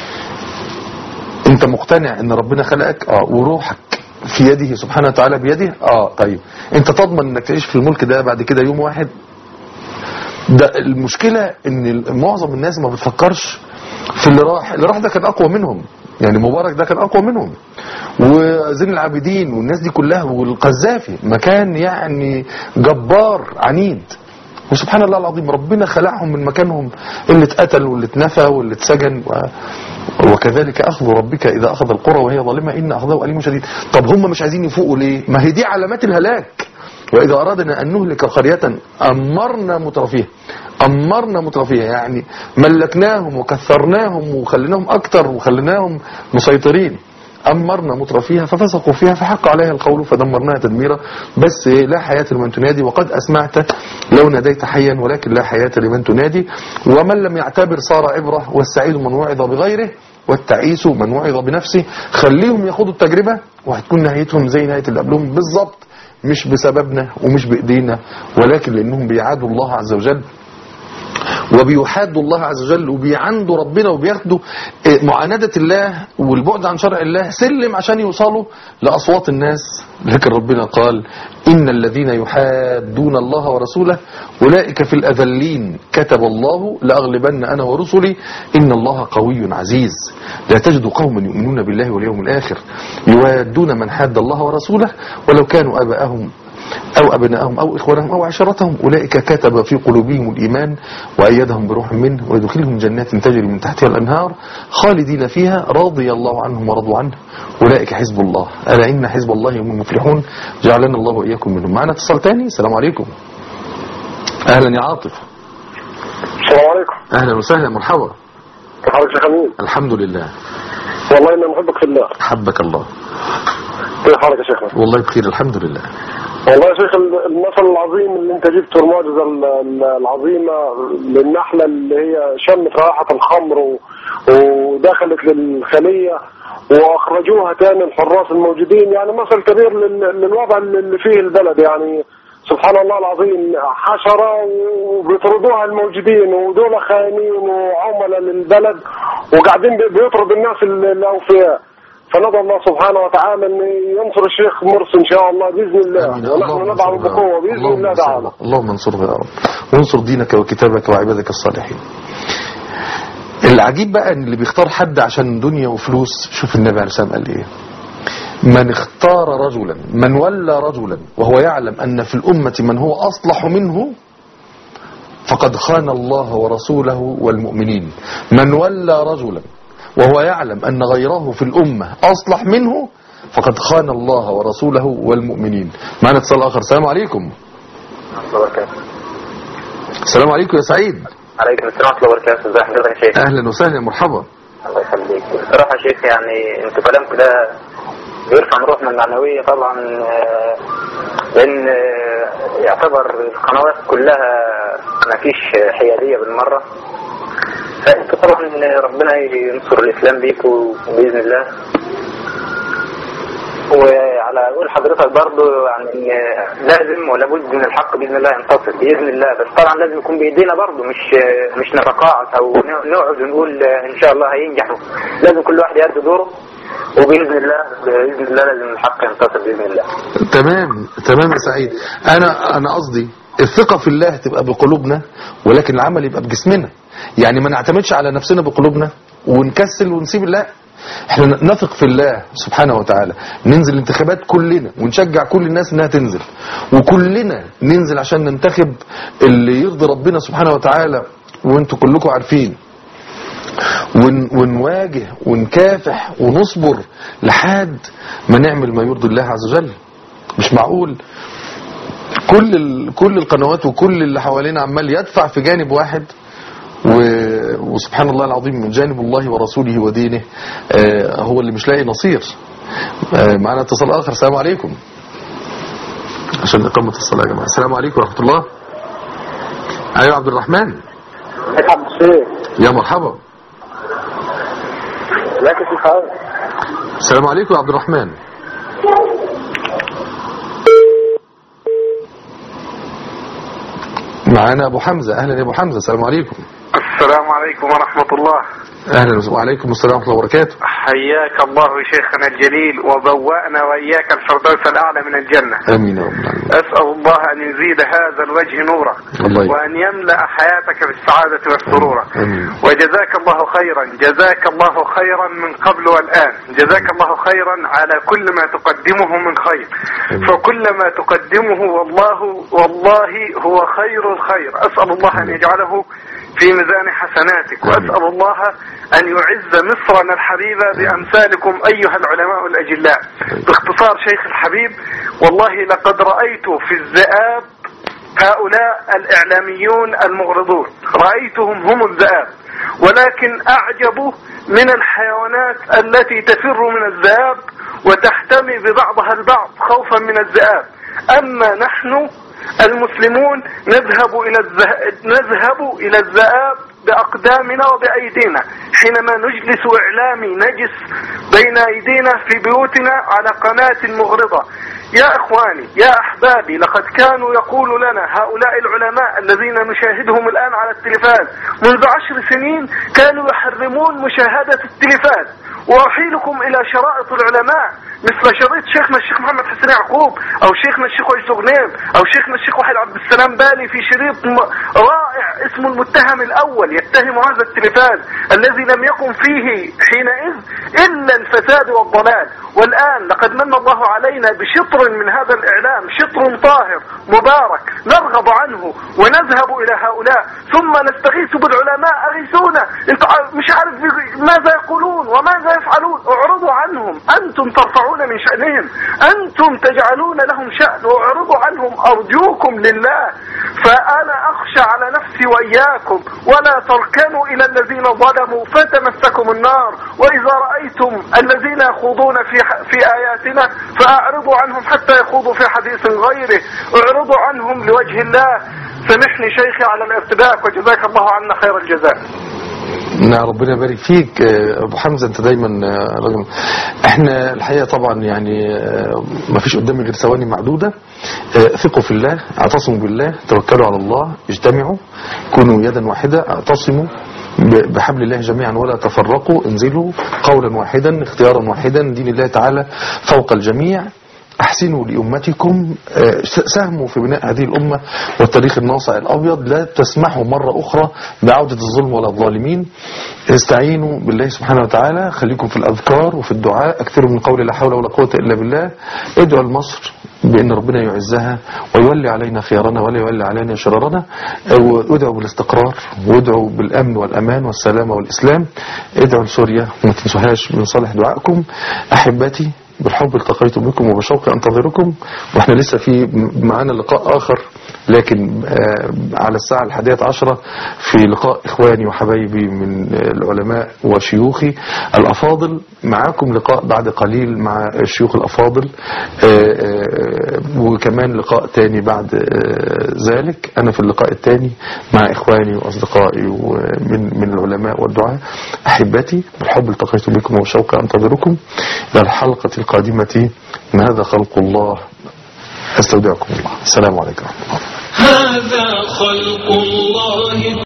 انت مقتنع ان ربنا خلقك اه وروحك في يده سبحانه وتعالى بيده اه طيب انت تضمن انك تعيش في الملك ده بعد كده يوم واحد ده المشكلة ان معظم الناس ما بتفكرش في اللي راح اللي راح ده كان اقوى منهم يعني مبارك ده كان اقوى منهم وزين العابدين والناس دي كلها والقذافي مكان يعني جبار عنيد وسبحان الله العظيم ربنا خلقهم من مكانهم اللي اتقتل واللي اتنفى واللي اتسجن و... وكذلك اخذ ربك اذا اخذ القرى وهي ظالمه ان اخذه اليم شديد طب هم مش عايزين يفوقوا ليه ما هي دي علامات الهلاك وإذا أردنا أن نهلك قرية أمرنا مترفيها أمرنا مترفيها يعني ملكناهم وكثرناهم وخليناهم أكتر وخليناهم مسيطرين أمرنا مترفيها ففسقوا فيها فحق عليها القول فدمرناها تدميرا بس لا حياة لمن تنادي وقد أسمعت لو ناديت حيا ولكن لا حياة لمن تنادي ومن لم يعتبر صار عبرة والسعيد من وعظ بغيره والتعيس من وعظ بنفسه خليهم ياخدوا التجربة وهتكون نهايتهم زي نهاية اللي قبلهم بالظبط مش بسببنا ومش بإيدينا ولكن لأنهم بيعادوا الله عز وجل وبيحادوا الله عز وجل وبيعندوا ربنا وبياخدوا إيه، معاندة الله والبعد عن شرع الله سلم عشان يوصلوا لأصوات الناس لكن ربنا قال إن الذين يحادون الله ورسوله أولئك في الأذلين كتب الله لأغلبن أنا ورسلي إن الله قوي عزيز لا تجد قوما يؤمنون بالله واليوم الآخر يوادون من حاد الله ورسوله ولو كانوا آباءهم أو أبنائهم أو إخوانهم أو عشيرتهم أولئك كتب في قلوبهم الإيمان وأيدهم بروح منه ويدخلهم جنات تجري من تحتها الأنهار خالدين فيها رضي الله عنهم ورضوا عنه أولئك حزب الله ألا إن حزب الله هم المفلحون جعلنا الله وإياكم منهم معنا اتصال تاني السلام عليكم أهلا يا عاطف السلام عليكم أهلا وسهلا مرحبا كيف حالك يا خميس الحمد لله والله اني محبك في الله حبك الله كيف حالك يا شيخنا والله بخير الحمد لله والله يا شيخ المثل العظيم اللي انت جبته المعجزه ال- ال- العظيمه للنحله اللي هي شمت رائحه الخمر و- ودخلت للخليه واخرجوها تاني الحراس الموجودين يعني مثل كبير لل- للوضع اللي اللي فيه البلد يعني سبحان الله العظيم حشرة وبيطردوها الموجودين ودول خاينين وعملاء للبلد وقاعدين بي- بيطرد الناس ال- الاوفياء فندعو الله سبحانه وتعالى ان ينصر الشيخ مرسي ان شاء الله باذن الله آمين. ونحن اللهم ندعو انصره يا رب. بقوه باذن اللهم الله انصره. تعالى اللهم انصره يا رب وانصر دينك وكتابك وعبادك الصالحين العجيب بقى ان اللي بيختار حد عشان دنيا وفلوس شوف النبي عليه الصلاه والسلام قال ايه من اختار رجلا من ولى رجلا وهو يعلم ان في الامه من هو اصلح منه فقد خان الله ورسوله والمؤمنين من ولى رجلا وهو يعلم أن غيره في الأمة أصلح منه فقد خان الله ورسوله والمؤمنين معنا اتصال آخر السلام عليكم السلام عليكم يا سعيد عليكم السلام ورحمة الله وبركاته ازي حضرتك يا شيخ أهلا وسهلا مرحبا الله يخليك بصراحة يا شيخ يعني انتوا كلامكم ده بيرفع من روحنا المعنوية طبعا آه، لأن آه، يعتبر القنوات كلها ما فيش حيادية بالمرة فانتوا طبعا ربنا ينصر الإسلام بيكم بإذن الله على قول حضرتك برضو يعني إن لازم ولا بد من الحق باذن الله ينتصر باذن الله بس طبعا لازم يكون بايدينا برضو مش مش نتقاعس او نقعد ونقول ان شاء الله هينجحوا لازم كل واحد يأدي دوره وباذن الله باذن الله لازم الحق ينتصر باذن الله تمام تمام يا سعيد انا انا قصدي الثقة في الله تبقى بقلوبنا ولكن العمل يبقى بجسمنا يعني ما نعتمدش على نفسنا بقلوبنا ونكسل ونسيب الله احنا نثق في الله سبحانه وتعالى ننزل الانتخابات كلنا ونشجع كل الناس انها تنزل وكلنا ننزل عشان ننتخب اللي يرضي ربنا سبحانه وتعالى وانتوا كلكم عارفين ون ونواجه ونكافح ونصبر لحد ما نعمل ما يرضي الله عز وجل مش معقول كل ال... كل القنوات وكل اللي حوالينا عمال يدفع في جانب واحد و... وسبحان الله العظيم من جانب الله ورسوله ودينه آه هو اللي مش لاقي نصير آه معنا اتصال اخر السلام عليكم عشان اقامه الصلاه يا جماعه السلام عليكم ورحمه الله ايوه عبد الرحمن ازيك يا عبد الشيخ يا مرحبا ازيك يا شيخ عامر السلام عليكم يا عبد الرحمن معانا ابو حمزه اهلا يا ابو حمزه السلام عليكم السلام عليكم ورحمة الله اهلا وسهلا. وعليكم السلام ورحمه الله وبركاته حياك الله شيخنا الجليل وبوأنا وإياك الفردوس الأعلى من الجنة امين يا رب العالمين أسأل الله أن يزيد هذا الوجه نورا الله يبارك. وأن يملأ حياتك بالسعادة والسرور امين وجزاك الله خيرا جزاك الله خيرا من قبل والآن جزاك الله خيرا على كل ما تقدمه من خير فكل ما تقدمه والله والله هو خير الخير أسأل الله أن يجعله في ميزان حسناتك وأسأل الله أن يعز مصرنا الحبيبة بأمثالكم أيها العلماء الأجلاء باختصار شيخ الحبيب والله لقد رأيت في الذئاب هؤلاء الإعلاميون المغرضون رأيتهم هم الذئاب ولكن أعجب من الحيوانات التي تفر من الذئاب وتحتمي ببعضها البعض خوفا من الذئاب أما نحن المسلمون نذهب إلى الذه... نذهب إلى الذئاب بأقدامنا وبأيدينا حينما نجلس إعلامي نجس بين أيدينا في بيوتنا على قناة مغرضة يا إخواني يا أحبابي لقد كانوا يقول لنا هؤلاء العلماء الذين نشاهدهم الآن على التلفاز منذ عشر سنين كانوا يحرمون مشاهدة التلفاز وأحيلكم إلى شرائط العلماء مثل شريط شيخنا الشيخ محمد حسين يعقوب أو شيخنا الشيخ ويس غنيم أو شيخنا الشيخ وحيد عبد السلام بالي في شريط م- رائع اسمه المتهم الأول يتهم هذا التلفاز الذي لم يقم فيه حينئذ إلا الفساد والضلال والآن لقد من الله علينا بشطر من هذا الإعلام شطر طاهر مبارك نرغب عنه ونذهب إلى هؤلاء ثم نستغيث بالعلماء أغيثونا انت ع- مش عارف ماذا يقولون وماذا يفعلون اعرضوا عنهم أنتم ترفعون من شأنهم أنتم تجعلون لهم شأن اعرضوا عنهم أرجوكم لله فأنا أخشى على نفسي وإياكم ولا تركنوا إلى الذين ظلموا فتمسكم النار وإذا رأيتم الذين يخوضون في في آياتنا فأعرضوا عنهم حتى يخوضوا في حديث غيره اعرضوا عنهم لوجه الله سامحني شيخي على الارتباك وجزاك الله عنا خير الجزاء نعم ربنا يبارك فيك آه، ابو حمزه انت دايما آه، راجل احنا الحقيقه طبعا يعني آه، ما فيش قدامي غير ثواني معدوده آه، ثقوا في الله اعتصموا بالله توكلوا على الله اجتمعوا كونوا يدا واحده اعتصموا ب- بحبل الله جميعا ولا تفرقوا انزلوا قولا واحدا اختيارا واحدا دين الله تعالى فوق الجميع احسنوا لامتكم آه، ساهموا في بناء هذه الامه والتاريخ الناصع الابيض لا تسمحوا مره اخرى بعوده الظلم ولا الظالمين استعينوا بالله سبحانه وتعالى خليكم في الاذكار وفي الدعاء اكثروا من قول لا حول ولا قوه الا بالله ادعوا لمصر بان ربنا يعزها ويولي علينا خيارنا ولا يولي علينا شرارنا وادعوا بالاستقرار وادعوا بالامن والامان والسلامه والاسلام ادعوا لسوريا وما تنسوهاش من صالح دعائكم احبتي بالحب التقيت بكم وبشوق انتظركم واحنا لسه في معانا لقاء اخر لكن آه، على الساعة الحادية عشرة في لقاء إخواني وحبايبي من آه، العلماء وشيوخي الأفاضل معاكم لقاء بعد قليل مع الشيوخ الأفاضل آه، آه، وكمان لقاء تاني بعد آه، ذلك أنا في اللقاء التاني مع إخواني وأصدقائي ومن من العلماء والدعاء أحبتي بالحب التقيت بكم وشوق أنتظركم إلى الحلقة القادمة من هذا خلق الله أستودعكم الله السلام عليكم ورحمة الله هذا خلق الله